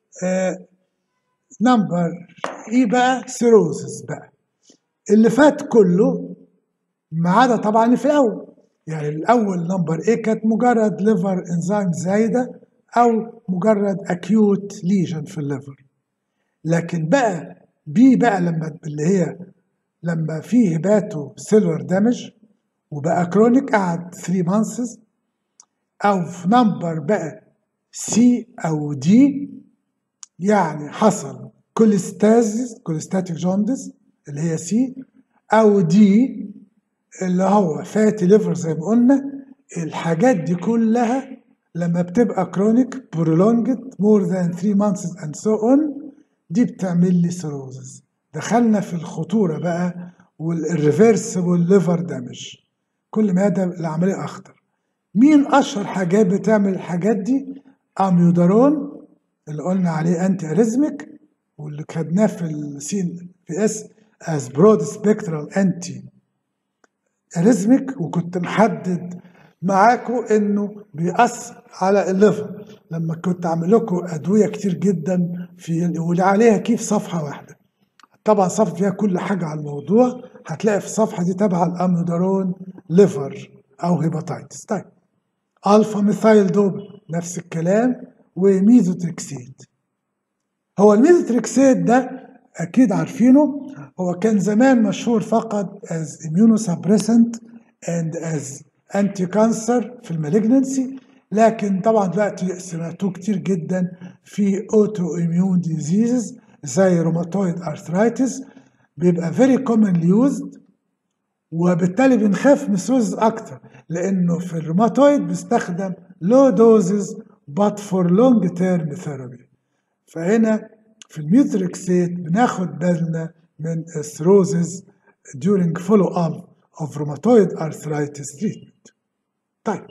نمبر ايه بقى سيروزس بقى اللي فات كله ما عدا طبعا اللي في الاول يعني الاول نمبر ايه كانت مجرد ليفر انزيم زايده او مجرد اكيوت ليجن في الليفر لكن بقى بي بقى لما اللي هي لما في هباتو سيلولر دامج وبقى كرونيك قعد 3 مانثس او في نمبر بقى سي او دي يعني حصل كوليستازيس كوليستاتيك جوندس اللي هي سي او دي اللي هو فاتي ليفر زي ما قلنا الحاجات دي كلها لما بتبقى كرونيك برولونجد مور ذان 3 مانثس اند سو اون دي بتعمل لي سيروزز دخلنا في الخطوره بقى والريفرسبل ليفر دامج كل ما ده العمليه اخطر مين اشهر حاجات بتعمل الحاجات دي اميودارون اللي قلنا عليه انتي اريزميك واللي خدناه في السين في اس از برود سبيكترال انتي اريزميك وكنت محدد معاكم انه بيأثر على الليفر لما كنت اعمل لكم ادويه كتير جدا في واللي عليها كيف صفحه واحده طبعا صفحه فيها كل حاجه على الموضوع هتلاقي في الصفحه دي تبع الاميودارون ليفر او هيباتيتس طيب الفا ميثايل دوب نفس الكلام وميزوتريكسيد هو الميزوتريكسيد ده اكيد عارفينه هو كان زمان مشهور فقط as immunosuppressant and as anti cancer في المالجنسي لكن طبعا دلوقتي سمعتوه كتير جدا في اوتو اميون ديزيزز زي روماتويد ارثرايتس بيبقى very commonly used وبالتالي بنخاف من السوز اكتر لانه في الروماتويد بيستخدم low doses but for long term therapy فهنا في الميوتريكسيت بناخد بالنا من السيروزز during follow up of rheumatoid arthritis treatment. طيب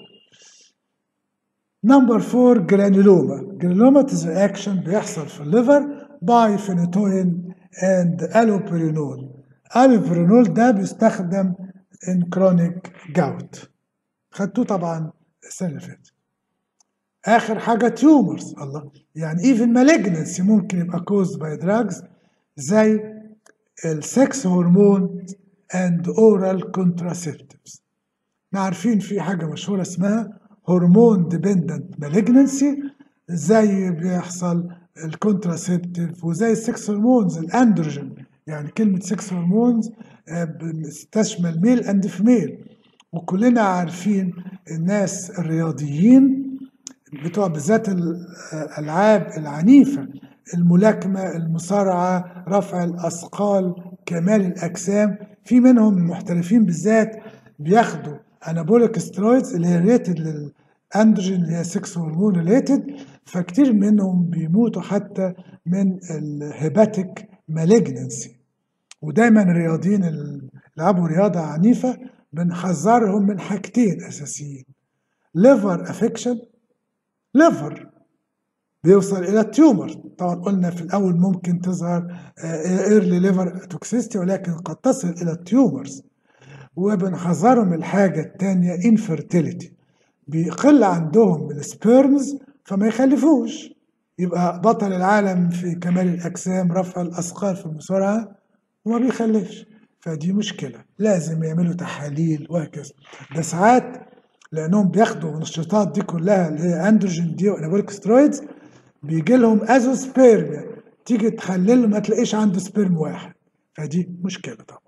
نمبر 4 جرانيلوما جرانيلوما is reaction بيحصل في الليفر باي فينيتوين اند الوبرينول الوبرينول ده بيستخدم ان كرونيك جاوت خدتوه طبعا السنه اللي فاتت اخر حاجه تيومرز الله يعني ايفن مالجنسي ممكن يبقى كوزد باي دراجز زي السكس هرمون اند اورال كونتراسيبتيفز احنا عارفين في حاجه مشهوره اسمها هرمون ديبندنت مالجنسي زي بيحصل الكونتراسيبتيف وزي السكس هرمونز الاندروجين يعني كلمه سكس هرمونز تشمل ميل اند فيميل وكلنا عارفين الناس الرياضيين بتوع بالذات الالعاب العنيفه الملاكمه المصارعه رفع الاثقال كمال الاجسام في منهم المحترفين بالذات بياخدوا انابوليك سترويدز اللي هي ريتد للاندروجين اللي هي 6 هرمون ريليتد فكتير منهم بيموتوا حتى من الهيباتيك مالجنسي ودايما الرياضيين اللي لعبوا رياضه عنيفه بنحذرهم من حاجتين اساسيين ليفر افكشن ليفر بيوصل الى التيومر طبعا قلنا في الاول ممكن تظهر ايرلي ليفر توكسيستي ولكن قد تصل الى التيومرز وبنحذرهم الحاجه الثانيه انفيرتيليتي بيقل عندهم السبيرمز فما يخلفوش يبقى بطل العالم في كمال الاجسام رفع الاثقال في المصارعه وما بيخلفش فدي مشكله لازم يعملوا تحاليل وهكذا ده ساعات لانهم بياخدوا النشاطات دي كلها اللي هي اندروجين دي وانابوليك سترويدز بيجي لهم ازوسبيرميا تيجي تحلله ما تلاقيش عنده سبيرم واحد فدي مشكله طبعا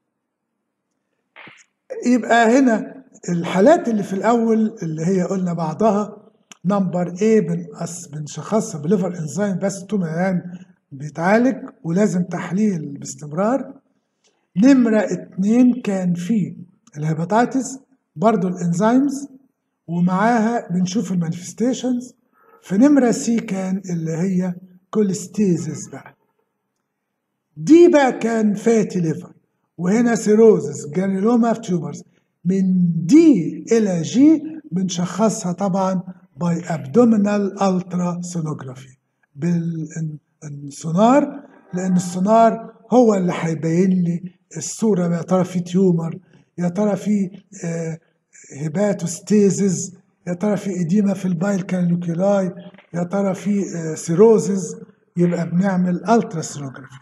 يبقى هنا الحالات اللي في الاول اللي هي قلنا بعضها نمبر ايه بنقص بنشخصها بليفر انزيم بس طول ما بيتعالج ولازم تحليل باستمرار نمرة اتنين كان في الهيباتيتس برضو الانزيمز ومعاها بنشوف المانيفستيشنز في نمرة سي كان اللي هي كوليستيزيس بقى دي بقى كان فاتي ليفر وهنا سيروزس جرانيلوما في تيومرز من دي الى جي بنشخصها طبعا باي ابدومينال الترا سونوجرافي بالسونار لان السونار هو اللي هيبين لي الصوره يا ترى في تيومر يا ترى في آه هيباتوستيزز يا ترى في اديمه في البايل كانوكيولاي يا ترى في آه سيروزز يبقى بنعمل الترا سونوجرافي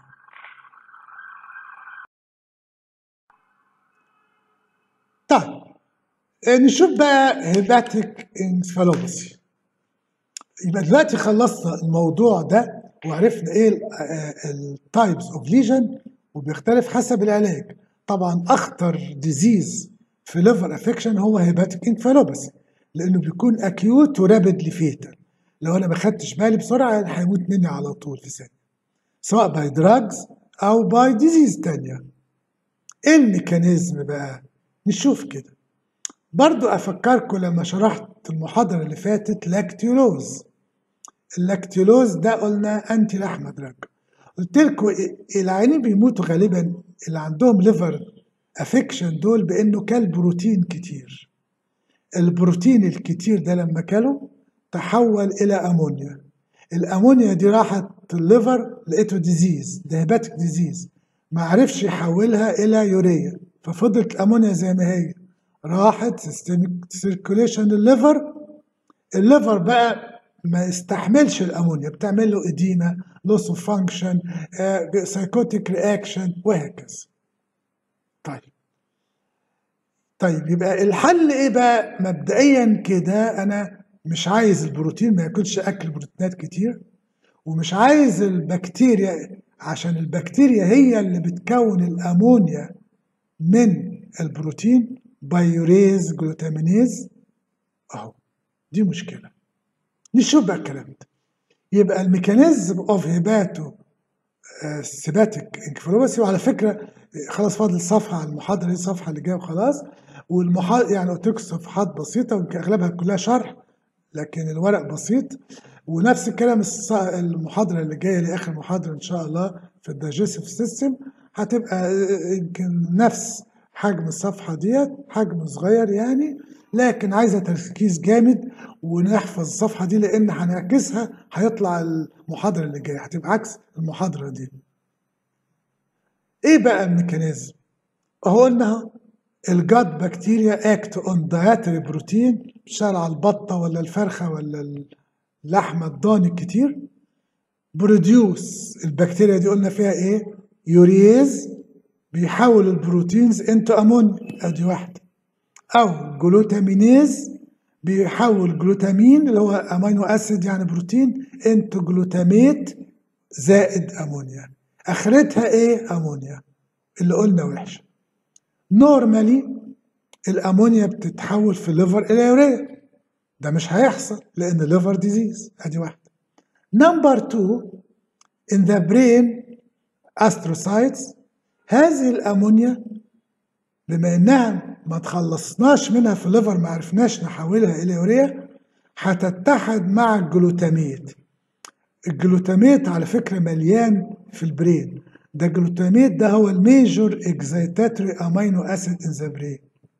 طيب نشوف بقى هيباتيك انسفالوباسي يبقى دلوقتي خلصنا الموضوع ده وعرفنا ايه التايبس اوف ليجن وبيختلف حسب العلاج طبعا اخطر ديزيز في ليفر افكشن هو هيباتيك انفالوباسي لانه بيكون اكيوت ورابيدلي فيتال لو انا ما خدتش بالي بسرعه هيموت مني على طول في ثانيه سواء باي دراجز او باي ديزيز تانية ايه الميكانيزم بقى نشوف كده برضو افكركم لما شرحت المحاضره اللي فاتت لاكتيولوز اللاكتيولوز ده قلنا انتي لحمه دراج قلت لكم العيانين بيموتوا غالبا اللي عندهم ليفر افكشن دول بانه كل بروتين كتير البروتين الكتير ده لما كله تحول الى امونيا الامونيا دي راحت الليفر لقيته ديزيز ده هيباتيك ديزيز ما عرفش يحولها الى يوريا ففضلت الامونيا زي ما هي راحت سيستميك سيركوليشن الليفر الليفر بقى ما يستحملش الامونيا بتعمل له اديما لوس اوف فانكشن سايكوتيك رياكشن وهكذا طيب طيب يبقى الحل ايه بقى مبدئيا كده انا مش عايز البروتين ما ياكلش اكل بروتينات كتير ومش عايز البكتيريا عشان البكتيريا هي اللي بتكون الامونيا من البروتين بايوريز جلوتامينيز اهو دي مشكله نشوف بقى الكلام ده يبقى الميكانيزم اوف هيباتو سيباتيك انكفالوباسي وعلى فكره خلاص فاضل صفحه على المحاضره دي الصفحه اللي جايه وخلاص والمحاضره يعني قلت لكم صفحات بسيطه ويمكن اغلبها كلها شرح لكن الورق بسيط ونفس الكلام المحاضره اللي جايه لاخر محاضره ان شاء الله في الدايجستيف سيستم هتبقى يمكن نفس حجم الصفحه ديت حجم صغير يعني لكن عايزه تركيز جامد ونحفظ الصفحه دي لان هنعكسها هيطلع المحاضره اللي جايه هتبقى عكس المحاضره دي ايه بقى الميكانيزم هو انها الجاد بكتيريا اكت اون دايتري بروتين بتشتغل على البطه ولا الفرخه ولا اللحمه الضاني الكتير بروديوس البكتيريا دي قلنا فيها ايه يوريز بيحول البروتينز انتو امونيا ادي واحده او جلوتامينيز بيحول جلوتامين اللي هو امينو اسيد يعني بروتين انتو جلوتاميت زائد امونيا اخرتها ايه امونيا اللي قلنا وحشه نورمالي الامونيا بتتحول في الليفر الى يوريا ده مش هيحصل لان الليفر ديزيز ادي واحده نمبر 2 in the brain astrocytes هذه الامونيا بما انها ما تخلصناش منها في الليفر ما عرفناش نحولها الى يوريا هتتحد مع الجلوتاميت الجلوتاميت على فكره مليان في البرين ده الجلوتاميت ده هو الميجور اكزيتاتوري امينو اسيد ان ذا برين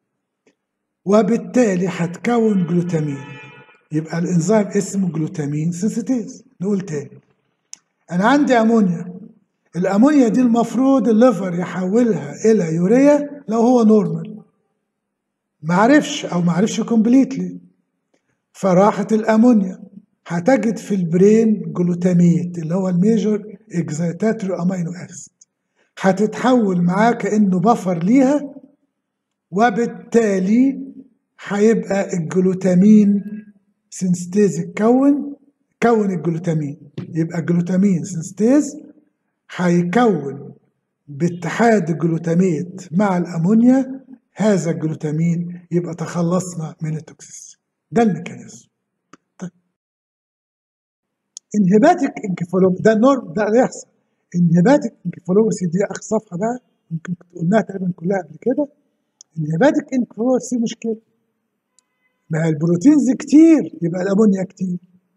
وبالتالي هتكون جلوتامين يبقى الانزيم اسمه جلوتامين سنسيتيز نقول تاني انا عندي امونيا الامونيا دي المفروض الليفر يحولها الى يوريا لو هو نورمال معرفش او معرفش كومبليتلي فراحت الامونيا هتجد في البرين جلوتاميت اللي هو الميجور اكزيتاتوري امينو اسيد هتتحول معاه كانه بفر ليها وبالتالي هيبقى الجلوتامين سنستيز اتكون كون الجلوتامين يبقى الجلوتامين سنستيز هيكون باتحاد الجلوتاميت مع الامونيا هذا الجلوتامين يبقى تخلصنا من التوكسيس ده الميكانيزم طيب انهباتيك انكفالوباسي ده النورم ده اللي يحصل انهباتيك انكفالوباسي دي اخر صفحه بقى يمكن قلناها تقريبا كلها قبل كده الهيباتيك انكفالوباثي في مشكله ما البروتينز كتير يبقى الامونيا كتير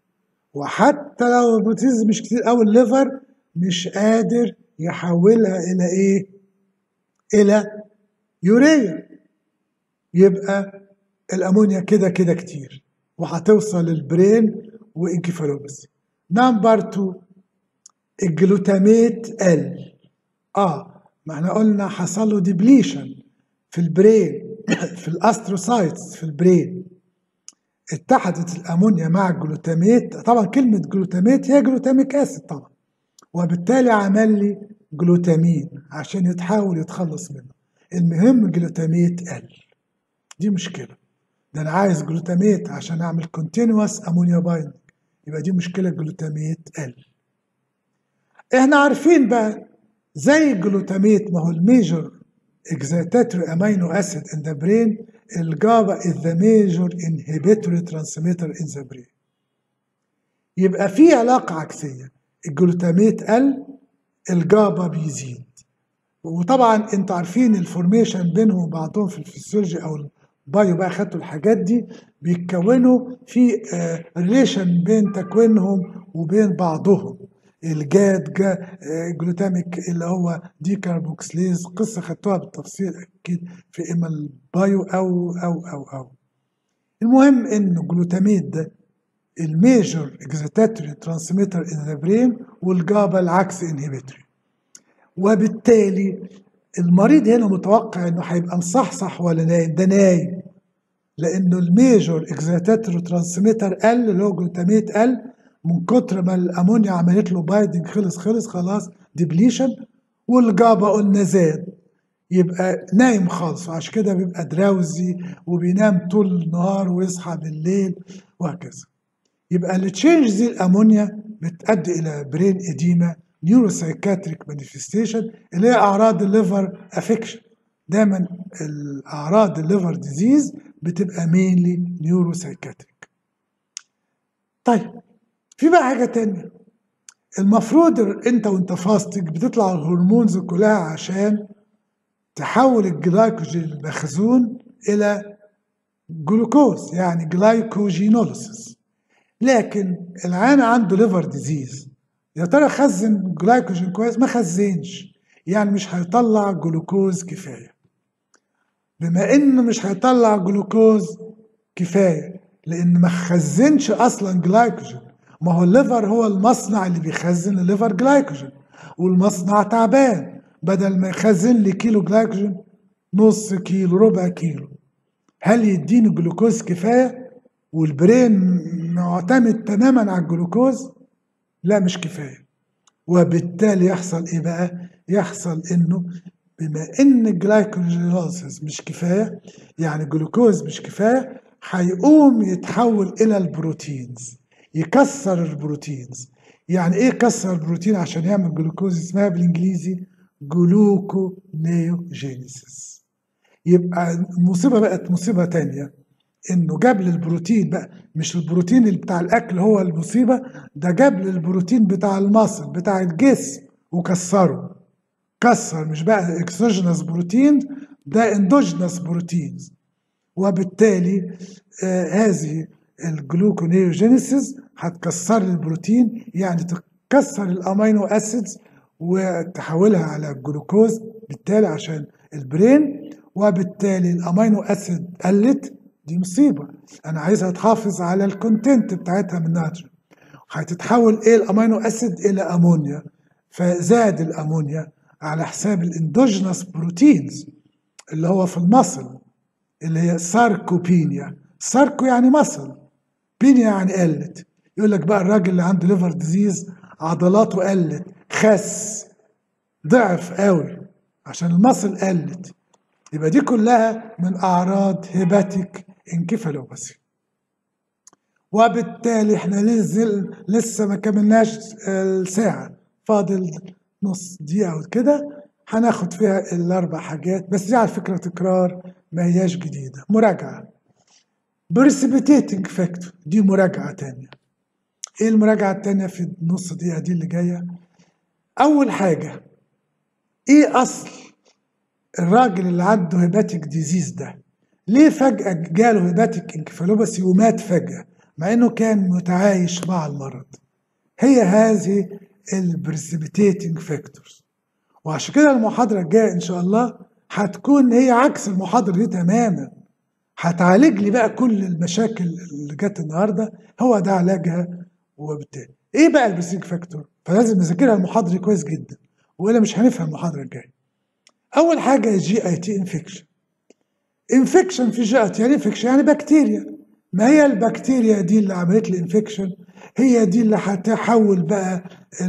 وحتى لو البروتينز مش كتير او الليفر مش قادر يحولها الى ايه الى يوريا يبقى الامونيا كده كده كتير وهتوصل للبرين وانكفالوباثي نمبر 2 الجلوتاميت قل اه ما احنا قلنا حصل له ديبليشن في البرين في الاستروسايتس في البرين اتحدت الامونيا مع الجلوتاميت طبعا كلمه جلوتاميت هي جلوتاميك اسيد طبعا وبالتالي عمل لي جلوتامين عشان يتحاول يتخلص منه المهم الجلوتاميت قل دي مشكله ده انا عايز جلوتاميت عشان اعمل كونتينوس امونيا بايندنج يبقى دي مشكله جلوتاميت قل احنا عارفين بقى زي الجلوتاميت ما هو الميجور excitatory amino acid in the brain الجابا is the major inhibitory transmitter in the brain يبقى في علاقة عكسية الجلوتاميت قل الجابا بيزيد وطبعا انتوا عارفين الفورميشن بينهم وبعضهم في الفسيولوجي او البايو بقى خدتوا الحاجات دي بيتكونوا في ريليشن بين تكوينهم وبين بعضهم الجاد جا جلوتاميك اللي هو دي كاربوكسليز قصه خدتوها بالتفصيل اكيد في اما البايو او او او او المهم ان الجلوتاميت ده الميجور اكزيتاتوري ترانسميتر ان ذا برين والجابا العكس انهبيتوري وبالتالي المريض هنا متوقع انه هيبقى مصحصح ولا نايم ده نايم لانه الميجور اكزيتاتوري ترانسميتر قل اللي هو جلوتاميت قل من كتر ما الامونيا عملت له بايدنج خلص خلص خلاص ديبليشن والجابا قلنا زاد يبقى نايم خالص وعشان كده بيبقى دراوزي وبينام طول النهار ويصحى بالليل وهكذا يبقى التشينج دي الامونيا بتؤدي الى برين اديما نيوروسايكاتريك مانيفستيشن اللي هي اعراض الليفر افكشن دايما الاعراض الليفر ديزيز بتبقى مينلي نيوروسايكاتريك طيب في بقى حاجة تانية المفروض انت وانت فاستك بتطلع الهرمونز كلها عشان تحول الجلايكوجين المخزون الى جلوكوز يعني جلايكوجينوليسيس لكن العيان عنده ليفر ديزيز يا ترى خزن جلايكوجين كويس ما خزنش يعني مش هيطلع جلوكوز كفايه بما انه مش هيطلع جلوكوز كفايه لان ما خزنش اصلا جلايكوجين ما هو الليفر هو المصنع اللي بيخزن الليفر جلايكوجين والمصنع تعبان بدل ما يخزن لي كيلو جلايكوجين نص كيلو ربع كيلو هل يديني جلوكوز كفايه والبرين معتمد تماما على الجلوكوز لا مش كفايه وبالتالي يحصل ايه بقى يحصل انه بما ان الجلايكوجينوزيس مش كفايه يعني الجلوكوز مش كفايه هيقوم يتحول الى البروتينز يكسر البروتينز يعني ايه كسر البروتين عشان يعمل جلوكوز اسمها بالانجليزي جلوكونيوجينيسيس يبقى المصيبه بقت مصيبه تانية انه جاب لي البروتين بقى مش البروتين اللي بتاع الاكل هو المصيبه ده جاب لي البروتين بتاع المصل بتاع الجسم وكسره كسر مش بقى اكسوجينس بروتين ده اندوجينس بروتينز وبالتالي آه هذه الجلوكونيوجينيسيس هتكسر لي البروتين يعني تكسر الامينو اسيدز وتحولها على الجلوكوز بالتالي عشان البرين وبالتالي الامينو اسيد قلت دي مصيبه انا عايزها تحافظ على الكونتنت بتاعتها من نيتروجين هتتحول ايه الامينو اسيد الى امونيا فزاد الامونيا على حساب الاندوجينس بروتينز اللي هو في المصل اللي هي ساركوبينيا ساركو يعني مصل بينيا يعني قلت يقول لك بقى الراجل اللي عنده ليفر ديزيز عضلاته قلت خس ضعف قوي عشان المصل قلت يبقى دي كلها من اعراض هيباتيك انكفالوباثي وبالتالي احنا ننزل لسه ما كملناش الساعه فاضل نص دقيقه وكده هناخد فيها الاربع حاجات بس دي على فكره تكرار ما هياش جديده مراجعه بريسبيتيتنج فاكتور دي مراجعه تانية ايه المراجعه التانية في النص دقيقه دي اللي جايه اول حاجه ايه اصل الراجل اللي عنده هيباتيك ديزيز ده ليه فجأة جاله هيباتيك انكفالوباسي ومات فجأة مع انه كان متعايش مع المرض هي هذه البرسبيتيتنج فاكتورز وعشان كده المحاضرة الجاية ان شاء الله هتكون هي عكس المحاضرة دي تماما هتعالج لي بقى كل المشاكل اللي جت النهارده هو ده علاجها وبالتالي ايه بقى البرسينج فاكتور فلازم نذاكرها المحاضره كويس جدا والا مش هنفهم المحاضره الجايه اول حاجه جي اي تي انفكشن انفكشن في جي اي تي يعني انفكشن يعني بكتيريا ما هي البكتيريا دي اللي عملت لي انفكشن هي دي اللي هتحول بقى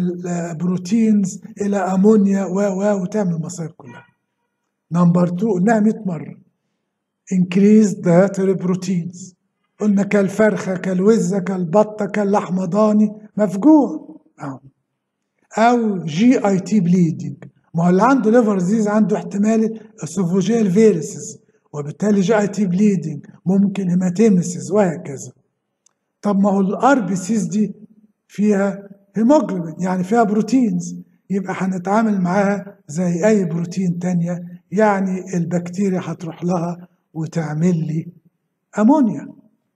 البروتينز الى امونيا و و وتعمل المصايب كلها نمبر 2 قلناها 100 مره increase dietary proteins قلنا كالفرخة كالوزة كالبطة كاللحمة ضاني مفجوع أو, أو جي اي تي بليدنج ما هو اللي عنده ليفر ديزيز عنده احتمال اسوفوجيال فيروسز وبالتالي جي اي تي بليدنج ممكن هيماتيمسيس وهكذا طب ما هو الار بي سيز دي فيها هيموجلوبين يعني فيها بروتينز يبقى هنتعامل معاها زي اي بروتين تانية يعني البكتيريا هتروح لها وتعمل لي امونيا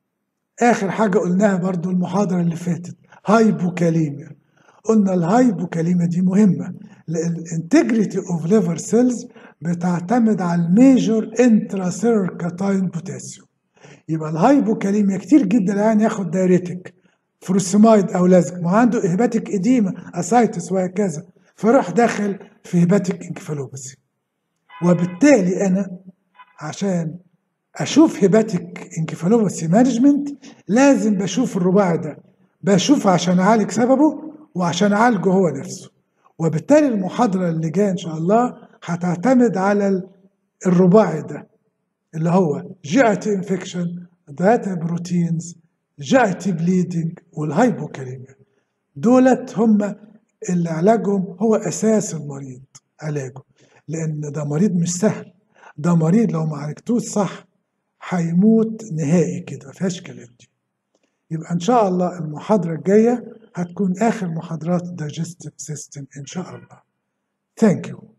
اخر حاجه قلناها برضو المحاضره اللي فاتت هايبوكاليميا قلنا الهايبوكاليميا دي مهمه لان الانتجريتي اوف ليفر سيلز بتعتمد على الميجور انتراسيلر كاتاين بوتاسيوم يبقى الهايبوكاليميا كتير جدا يعني ياخد دايريتك فروسيمايد او لازك ما عنده هيباتيك اديما اسايتس وهكذا فراح داخل في هيباتيك انكفالوباسي وبالتالي انا عشان اشوف هيباتيك انكفالوباسي مانجمنت لازم بشوف الرباعي ده بشوف عشان اعالج سببه وعشان اعالجه هو نفسه وبالتالي المحاضره اللي جايه ان شاء الله هتعتمد على الرباعي ده اللي هو جي اي تي انفكشن داتا بروتينز جي اي تي بليدنج والهايبوكاليميا دولت هم اللي علاجهم هو اساس المريض علاجه لان ده مريض مش سهل ده مريض لو ما عالجتوش صح هيموت نهائي كده ما فيهاش كلام دي يبقى ان شاء الله المحاضره الجايه هتكون اخر محاضرات digestive system ان شاء الله ثانك يو